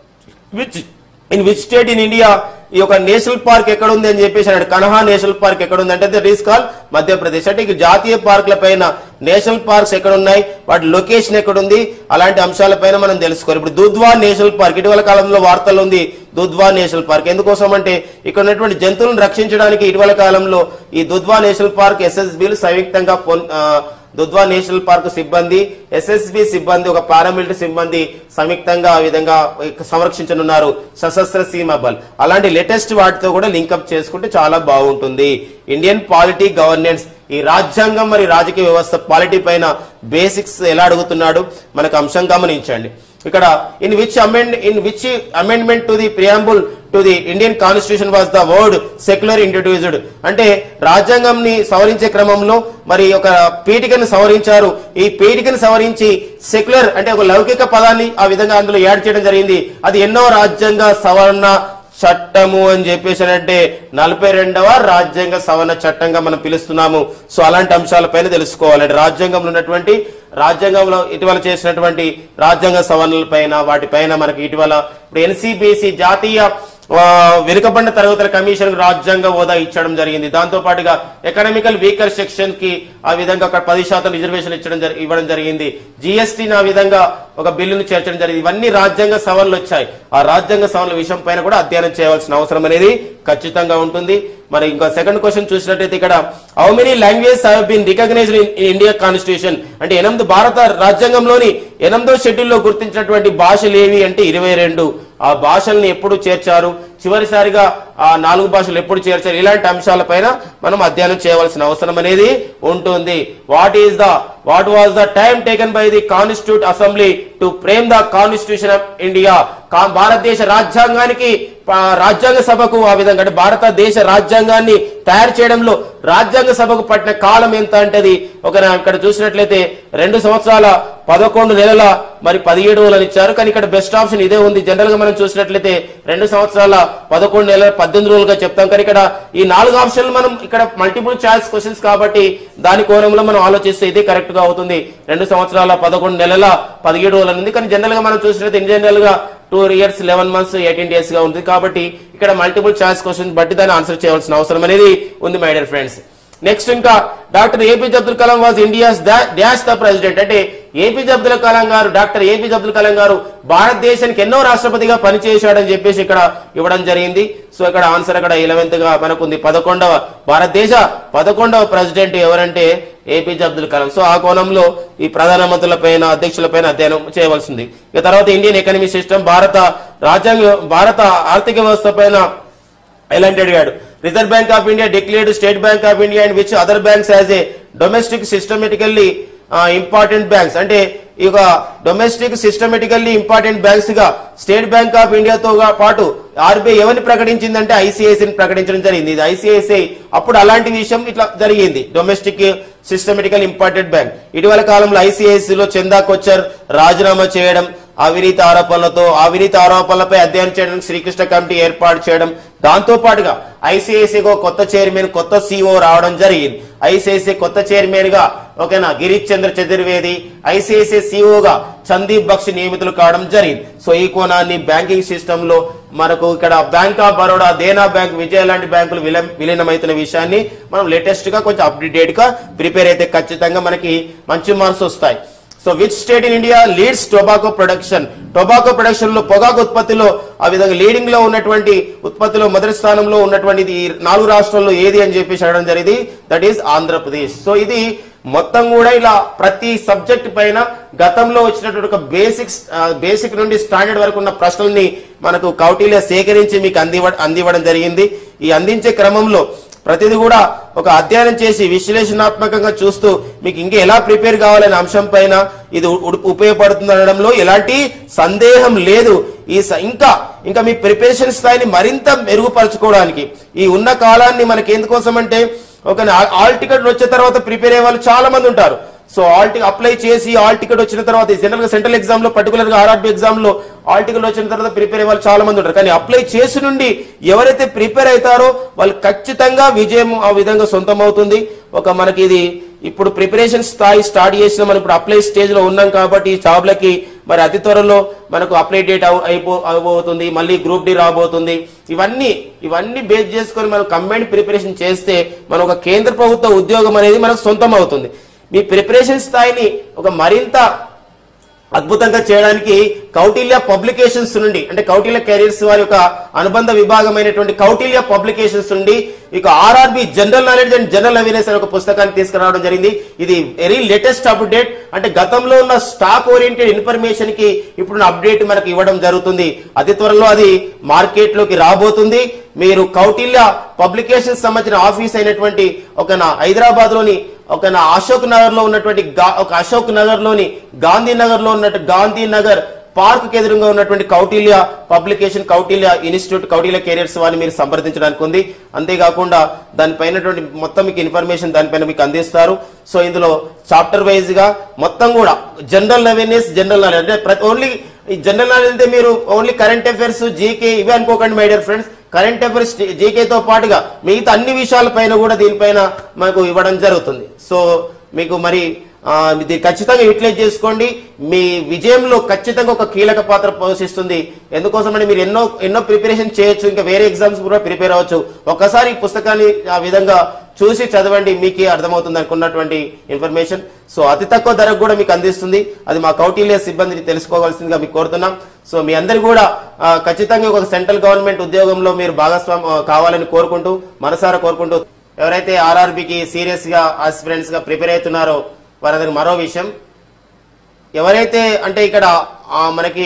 which in which state in India ఈ యొక్క నేషనల్ పార్క్ ఎక్కడ ఉంది అని చెప్పేసి అన్నాడు కన్హా నేషనల్ పార్క్ ఎక్కడ ఉంది అంటే దట్ ఈస్ కాల్ మధ్యప్రదేశ్ అంటే ఇక జాతీయ పార్కుల పైన నేషనల్ పార్క్స్ ఎక్కడ ఉన్నాయి వాటి లొకేషన్ ఎక్కడ ఉంది అలాంటి అంశాలపైన మనం తెలుసుకోవాలి ఇప్పుడు దుద్వా నేషనల్ పార్క్ ఇటీవల కాలంలో వార్తల్లో ఉంది దుద్వా నేషనల్ పార్క్ ఎందుకోసం అంటే ఇక్కడ ఉన్నటువంటి జంతువులను రక్షించడానికి ఇటీవల కాలంలో ఈ దుద్వా నేషనల్ పార్క్ ఎస్ఎస్బీలు సంయుక్తంగా పొన్- ఆ, దుద్వా నేషనల్ పార్క్ సిబ్బంది ఎస్ఎస్బి సిబ్బంది ఒక పారామిలిటరీ సిబ్బంది సంయుక్తంగా ఆ విధంగా సంరక్షించనున్నారు సశస్త్ర సీమ బల్ అలాంటి లేటెస్ట్ వాటితో కూడా లింకప్ చేసుకుంటే చాలా బాగుంటుంది ఇండియన్ పాలిటీ గవర్నెన్స్ ఈ రాజ్యాంగం మరి రాజకీయ వ్యవస్థ పాలిటీ పైన బేసిక్స్ ఎలా అడుగుతున్నాడు మనకు అంశం గమనించండి ఇక్కడ in which amend in which amendment to the preamble to the Indian constitution was the word secular introduced అంటే రాజ్యాంగంని సవరించే క్రమంలో మరి ఒక పీఠికను సవరించారు ఈ పీఠికను సవరించి సెక్యులర్ అంటే ఒక లౌకిక పదాన్ని ఆ విధంగా అందులో యాడ్ చేయడం జరిగింది అది ఎన్నో రాజ్యాంగ సవరణ చట్టము అని చెప్పేసి అంటే నలభై రెండవ రాజ్యాంగ సవరణ చట్టంగా మనం పిలుస్తున్నాము సో అలాంటి అంశాలపైన తెలుసుకోవాలి అంటే రాజ్యాంగంలో ఉన్నటువంటి రాజ్యాంగంలో ఇటీవల చేసినటువంటి రాజ్యాంగ సవరణలపైన వాటిపైన మనకి ఇటీవల ఇప్పుడు ఎన్సీబీసీ జాతీయ ఆ, వెనుకబడిన తరగతుల కమిషన్ రాజ్యాంగ హోదా ఇచ్చడం జరిగింది దాంతో పాటుగా ఎకనామికల్ వీకర్ సెక్షన్ కి ఆ విధంగా ఒక పది శాతం రిజర్వేషన్ ఇచ్చడం జరి- ఇవ్వడం జరిగింది జిఎస్టీని ఆ విధంగా ఒక బిల్లును చేర్చడం జరిగింది ఇవన్నీ రాజ్యాంగ సవరణలు వచ్చాయి ఆ రాజ్యాంగ సవరణల విషయం పైన కూడా అధ్యయనం చేయవలసిన అవసరం అనేది ఖచ్చితంగా ఉంటుంది మరి ఇంకా సెకండ్ క్వశ్చన్ చూసినట్టయితే ఇక్కడ how many language have been recognised in India constitution అంటే ఎనిమిది భారత రాజ్యాంగంలోని ఎనిమిదో షెడ్యూల్లో గుర్తించినటువంటి భాషలు ఏవి అంటే ఇరవై రెండు ఆ భాషల్ని ఎప్పుడు చేర్చారు చివరిసారిగా ఆ నాలుగు భాషలు ఎప్పుడు చేర్చారు ఇలాంటి అంశాలపైన మనం అధ్యయనం చేయవలసిన అవసరం అనేది ఉంటుంది what is the what was the time taken by the constitute assembly to frame the constitution of India కా- భారతదేశ రాజ్యాంగానికి ప- రాజ్యాంగ సభకు ఆ విధంగా అంటే భారతదేశ రాజ్యాంగాన్ని తయారు చేయడంలో రాజ్యాంగ సభకు పట్టిన కాలం ఎంత అంటే అది ఒక నా- ఇక్కడ చూసినట్లయితే రెండు సంవత్సరాల పదకొండు నెలల మరి పదిహేడు రోజులు ఇచ్చారు కానీ ఇక్కడ బెస్ట్ ఆప్షన్ ఇదే ఉంది జనరల్ గా మనం చూసినట్లయితే రెండు సంవత్సరాల పదకొండు నెలల పద్దెనిమిది రోజులుగా చెప్తాం కానీ ఇక్కడ ఈ నాలుగు ఆప్షన్లు మనం ఇక్కడ మల్టిపుల్ చాయిస్ క్వశ్చన్స్ కాబట్టి దాని కోణంలో మనం ఆలోచిస్తే ఇదే కరెక్ట్ గా అవుతుంది రెండు సంవత్సరాల పదకొండు నెలల పదిహేడు రోజులు ఉంది కానీ జనరల్ గా మనం చూసినట్లయితే ఇన్ జనరల్ గా two years eleven months eighteen days గా ఉంది కాబట్టి ఇక్కడ మల్టిపుల్ చాయిస్ క్వశ్చన్ బట్టి దాన్ని ఆన్సర్ చేయవలసిన అవసరం అనేది ఉంది మై డియర్ ఫ్రెండ్స్ నెక్స్ట్ ఇంకా doctor APJ Abdul Kalam was India's dash the president అంటే APJ Abdul Kalam garu doctor APJ Abdul Kalam గారు భారతదేశానికి ఎన్నో రాష్ట్రపతిగా పనిచేశాడని చెప్పేసి ఇక్కడ ఇవ్వడం జరిగింది సో ఇక్కడ ఆన్సర్ అక్కడ ఎలవెంత్ గా మనకుంది పదకొండవ భారతదేశ పదకొండవ ప్రెసిడెంట్ ఎవరంటే ఏపీజే అబ్దుల్ కలాం సో ఆ కోణంలో ఈ ప్రధానమంత్రుల పైన అధ్యక్షుల పైన అధ్యయనం చేయవలసింది ఇక తర్వాత ఇండియన్ ఎకనమీ సిస్టమ్ భారత రాజ్యాంగ భారత ఆర్థిక వ్యవస్థ పైన ఎలాంటి అడిగాడు reserve bank of India declared state bank of India and which other banks as a domestic systematically important banks అంటే ఇక డొమెస్టిక్ సిస్టమేటికల్లీ ఇంపార్టెంట్ బ్యాంక్స్ గా స్టేట్ బ్యాంక్ ఆఫ్ ఇండియాతో గా పాటు ఆర్బీఐ ఎవరిని ప్రకటించిందంటే ఐసిఐసిని ప్రకటించడం జరిగింది ఇది ఐసిఐసిఐ అప్పుడు అలాంటి విషయం ఇట్లా జరిగింది డొమెస్టిక్ సిస్టమేటికల్ ఇంపార్టెంట్ బ్యాంక్ ఇటీవల కాలంలో ఐసిఐసి లో చందా కొచ్చర్ రాజీనామా చేయడం అవినీతి ఆరోపణలతో అవినీతి ఆరోపణలపై అధ్యయనం చేయడానికి శ్రీకృష్ణ కమిటీ ఏర్పాటు చేయడం దాంతో పాటుగా ఐసిఐసికి కొత్త చైర్మన్ కొత్త సిఓ రావడం జరిగింది ఐసిఐసి కొత్త చైర్మన్ గా ఓకేనా గిరీష్ చంద్ర చతుర్వేది ఐసిఐసి సిఓగా సందీప్ బక్షి నియమితులు కావడం జరిగింది సో ఈ కోణాన్ని బ్యాంకింగ్ సిస్టమ్ లో మనకు ఇక్కడ bank of Baroda Dena bank Vijaya లాంటి బ్యాంకులు విలం- విలీనమవుతున్న విషయాన్ని మనం లేటెస్ట్ గా కొంచెం అప్డేట్ గా ప్రిపేర్ అయితే ఖచ్చితంగా మనకి మంచి మార్క్స్ వస్తాయి so which state in India leads tobacco production tobacco production లో పొగాకు ఉత్పత్తిలో ఆ విధంగా లీడింగ్ లో ఉన్నటువంటి ఉత్పత్తిలో మొదటి స్థానంలో ఉన్నటువంటిది ఈ నాలుగు రాష్ట్రాల్లో ఏది అని చెప్పేసి అడగడం జరిగింది దట్ ఈస్ ఆంధ్రప్రదేశ్ సో ఇది మొత్తం కూడా ఇలా ప్రతి సబ్జెక్ట్ పైన గతంలో వచ్చినటువంటి ఒక బేసిక్స్ బేసిక్ నుండి స్టాండర్డ్ వరకు ఉన్న ప్రశ్నల్ని మనకు కౌటిల్య సేకరించి మీకు అందివ అందివ్వడం జరిగింది ఈ అందించే క్రమంలో ప్రతిది కూడా ఒక అధ్యయనం చేసి విశ్లేషణాత్మకంగా చూస్తూ మీకు ఇంకా ఎలా ప్రిపేర్ కావాలనే అంశం పైన ఇది ఉ- ఉపయోగపడుతుంది అనడంలో ఎలాంటి సందేహం లేదు ఈ స- ఇంకా ఇంకా మీ ప్రిపరేషన్ స్థాయిని మరింత మెరుగుపరచుకోవడానికి ఈ ఉన్న కాలాన్ని మనకి ఎందుకోసం అంటే ఒక నా- ఆల్ టికెట్ వచ్చే తర్వాత ప్రిపేర్ అయ్యే వాళ్ళు చాలా మంది ఉంటారు సో ఆల్ టికెట్ అప్లై చేసి ఆల్ టికెట్ వచ్చిన తర్వాత జనరల్ గా సెంట్రల్ ఎగ్జామ్ లో పర్టికులర్ గా ఆర్ఆర్బీ ఎగ్జామ్ లో ఆల్ టికెట్ వచ్చిన తర్వాత ప్రిపేర్ అయ్యే వాళ్ళు చాలా మంది ఉంటారు కానీ అప్లై చేసి నుండి ఎవరైతే ప్రిపేర్ అవుతారో వాళ్ళు ఖచ్చితంగా విజయం ఆ విధంగా సొంతం అవుతుంది ఒక మనకి ఇది ఇప్పుడు ప్రిపరేషన్ స్థాయి స్టార్ట్ చేసిన మనం ఇప్పుడు అప్లై స్టేజ్ లో ఉన్నాం కాబట్టి ఈ జాబ్లకి మరి అతి త్వరలో మనకు అప్లై డేట్ అవ- అయిపో అవబోతుంది మళ్ళీ గ్రూప్ డి రాబోతుంది ఇవన్నీ ఇవన్నీ బేస్ చేసుకొని మనం కంబైన్ ప్రిపరేషన్ చేస్తే మన ఒక కేంద్ర ప్రభుత్వ ఉద్యోగం అనేది మనకు సొంతం అవుతుంది మీ ప్రిపరేషన్ స్థాయిని ఒక మరింత అద్భుతంగా చేయడానికి కౌటిల్య పబ్లికేషన్స్ నుండి అంటే కౌటిల్య కెరీర్స్ వారి యొక్క అనుబంధ విభాగమైనటువంటి కౌటిల్య పబ్లికేషన్స్ నుండి ఇక RRB general knowledge and general awareness అనే ఒక పుస్తకాన్ని తీసుకురావడం జరిగింది ఇది వెరీ లేటెస్ట్ అప్డేట్ అంటే గతంలో ఉన్న స్టాక్ ఓరియంటెడ్ ఇన్ఫర్మేషన్ కి ఇప్పుడు అప్డేట్ మనకు ఇవ్వడం జరుగుతుంది అతి త్వరలో అది మార్కెట్ లోకి రాబోతుంది మీరు కౌటిల్య పబ్లికేషన్ సంబంధించిన ఆఫీస్ అయినటువంటి ఒక నా హైదరాబాద్ లోని ఒక నా అశోక్ నగర్ లో ఉన్నటువంటి గా- ఒక అశోక్ నగర్ లోని గాంధీ నగర్ లో ఉన్నట్టు గాంధీ నగర్ పార్క్ కి ఎదురుగా ఉన్నటువంటి Kautilya publication Kautilya institute Kautilya careers వారిని మీరు సంప్రదించడానికి ఉంది అంతేకాకుండా దానిపైన మొత్తం మీకు ఇన్ఫర్మేషన్ దానిపైన మీకు అందిస్తారు సో ఇందులో చాప్టర్ వైజ్ గా మొత్తం కూడా జనరల్ అవేర్నెస్ జనరల్ నాలెడ్జ్ అంటే ప్రతి ఓన్లీ ఈ జనరల్ నాలెడ్జ్ అంటే మీరు ఓన్లీ కరెంట్ అఫైర్స్ జీకే ఇవి అనుకోకండి my dear friends current affairs జీకేతో పాటుగా మిగతా అన్ని విషయాలపైన కూడా దీనిపైన మనకు ఇవ్వడం జరుగుతుంది సో మీకు మరి ఆ, ఇది ఖచ్చితంగా యూటిలైజ్ చేసుకోండి మీ విజయంలో ఖచ్చితంగా ఒక కీలక పాత్ర పోషిస్తుంది ఎందుకోసం అంటే మీరు ఎన్నో ఎన్నో ప్రిపరేషన్ చేయొచ్చు ఇంకా వేరే ఎగ్జామ్స్ కూడా ప్రిపేర్ అవ్వచ్చు ఒక్కసారి ఈ పుస్తకాన్ని ఆ విధంగా చూసి చదవండి మీకే అర్థమవుతుంది అనుకున్నటువంటి ఇన్ఫర్మేషన్ సో అతి తక్కువ ధరకు కూడా మీకు అందిస్తుంది అది మా కౌటిల్య సిబ్బందిని తెలుసుకోవాల్సిందిగా మీకు కోరుతున్నాం సో మీ అందరు కూడా ఆ, ఖచ్చితంగా ఒక సెంట్రల్ గవర్నమెంట్ ఉద్యోగంలో మీరు భాగస్వామి ఆ, కావాలని కోరుకుంటూ మనసారా కోరుకుంటూ ఎవరైతే ఆర్ఆర్బికి సీరియస్ గా ఆస్పిరెంట్స్ గా ప్రిపేర్ అవుతున్నారో వారందరికి మరో విషయం ఎవరైతే అంటే ఇక్కడ ఆ, మనకి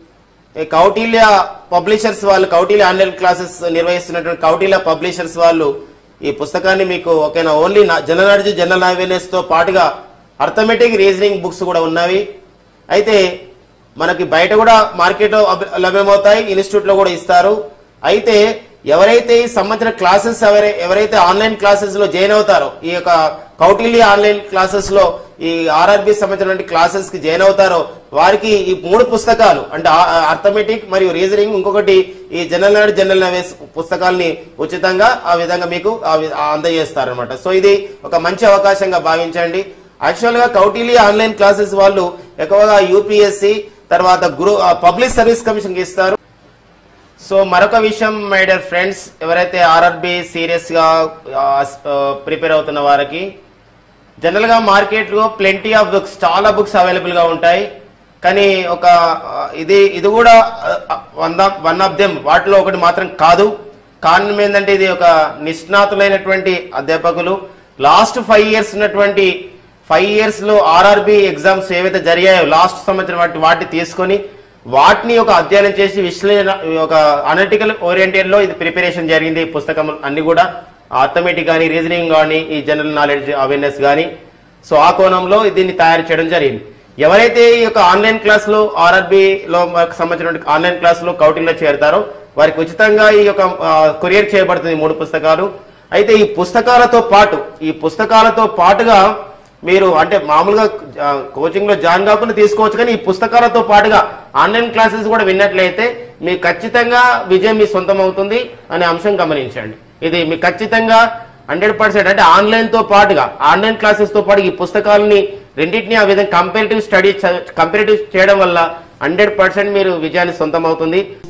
ఈ కౌటిల్య పబ్లిషర్స్ వాళ్ళు కౌటిల్య ఆన్లైన్ క్లాసెస్ నిర్వహిస్తున్నటువంటి కౌటిల్య పబ్లిషర్స్ వాళ్ళు ఈ పుస్తకాన్ని మీకు ఓకేనా only general knowledge general awareness తో పాటుగా అర్థమెటిక్ రీజనింగ్ బుక్స్ కూడా ఉన్నవి అయితే మనకి బయట కూడా మార్కెట్ లభ్యమవుతాయి ఇన్స్టిట్యూట్ లో కూడా ఇస్తారు అయితే ఎవరైతే ఈ సంబంధించిన క్లాసెస్ ఎవరై- ఎవరైతే ఆన్లైన్ క్లాసెస్ లో జాయిన్ అవుతారో ఈ యొక్క కౌటిల్య ఆన్లైన్ క్లాసెస్ లో ఈ ఆర్ఆర్బి సంబంధించినటువంటి క్లాసెస్ కి జాయిన్ అవుతారో వారికి ఈ మూడు పుస్తకాలు అంటే అర్థమెటిక్ మరియు రీజనింగ్ ఇంకొకటి ఈ జనరల్ నాలెడ్జ్ జనరల్ అవేర్స్ పుస్తకాల్ని ఉచితంగా ఆ విధంగా మీకు అందజేస్తారు అనమాట సో ఇది ఒక మంచి అవకాశంగా భావించండి యాక్చువల్ గా కౌటిల్య ఆన్లైన్ క్లాసెస్ వాళ్ళు ఎక్కువగా యూపీఎస్సి తర్వాత గ్రూ పబ్లిక్ సర్వీస్ కమిషన్ కి ఇస్తారు సో మరొక విషయం మై డియర్ ఫ్రెండ్స్ ఎవరైతే ఆర్ఆర్బి సీరియస్ గా ప్రిపేర్ అవుతున్న వారికి జనరల్ గా మార్కెట్ లో ప్లెంటీ ఆఫ్ బుక్స్ చాలా బుక్స్ అవైలబుల్ గా ఉంటాయి కానీ ఒక ఆ, ఇది ఇది కూడా one of one of them వాటిలో ఒకటి మాత్రం కాదు కారణం ఏంటంటే ఇది ఒక నిష్ణాతులైనటువంటి అధ్యాపకులు లాస్ట్ ఫైవ్ ఇయర్స్ ఉన్నటువంటి ఫైవ్ ఇయర్స్ లో ఆర్ఆర్బి ఎగ్జామ్స్ ఏవైతే జరిగాయో లాస్ట్ సంవత్సరం వాటి వాటి తీసుకొని వాటిని ఒక అధ్యయనం చేసి విశ్లేషణ ఒక అనలిటికల్ ఓరియంటెడ్ లో ఇది ప్రిపరేషన్ జరిగింది ఈ పుస్తకం అన్ని కూడా ఆర్థమెటిక్ కానీ రీజనింగ్ కానీ ఈ జనరల్ నాలెడ్జ్ అవేర్నెస్ కానీ సో ఆ కోణంలో దీన్ని తయారు చేయడం జరిగింది ఎవరైతే ఈ యొక్క ఆన్లైన్ క్లాసులు ఆర్ఆర్బి లో మనకు సంబంధించిన ఆన్లైన్ క్లాసులు కౌటింగ్లో చేరుతారో వారికి ఉచితంగా ఈ యొక్క కొరియర్ చేయబడుతుంది ఈ మూడు పుస్తకాలు అయితే ఈ పుస్తకాలతో పాటు ఈ పుస్తకాలతో పాటుగా మీరు అంటే మామూలుగా ఆ, కోచింగ్ లో జాయిన్ కాకుండా తీసుకోవచ్చు కానీ ఈ పుస్తకాలతో పాటుగా ఆన్లైన్ క్లాసెస్ కూడా విన్నట్లయితే మీకు ఖచ్చితంగా విజయం మీ సొంతం అవుతుంది అనే అంశం గమనించండి ఇది మీకు ఖచ్చితంగా హండ్రెడ్ పర్సెంట్ అంటే ఆన్లైన్ తో పాటుగా ఆన్లైన్ క్లాసెస్ తో పాటు ఈ పుస్తకాలని రెండింటిని ఆ విధంగా కంపారిటివ్ స్టడీ కంపారిటివ్ చేయడం వల్ల హండ్రెడ్ పర్సెంట్ మీరు విజయాన్ని సొంతం అవుతుంది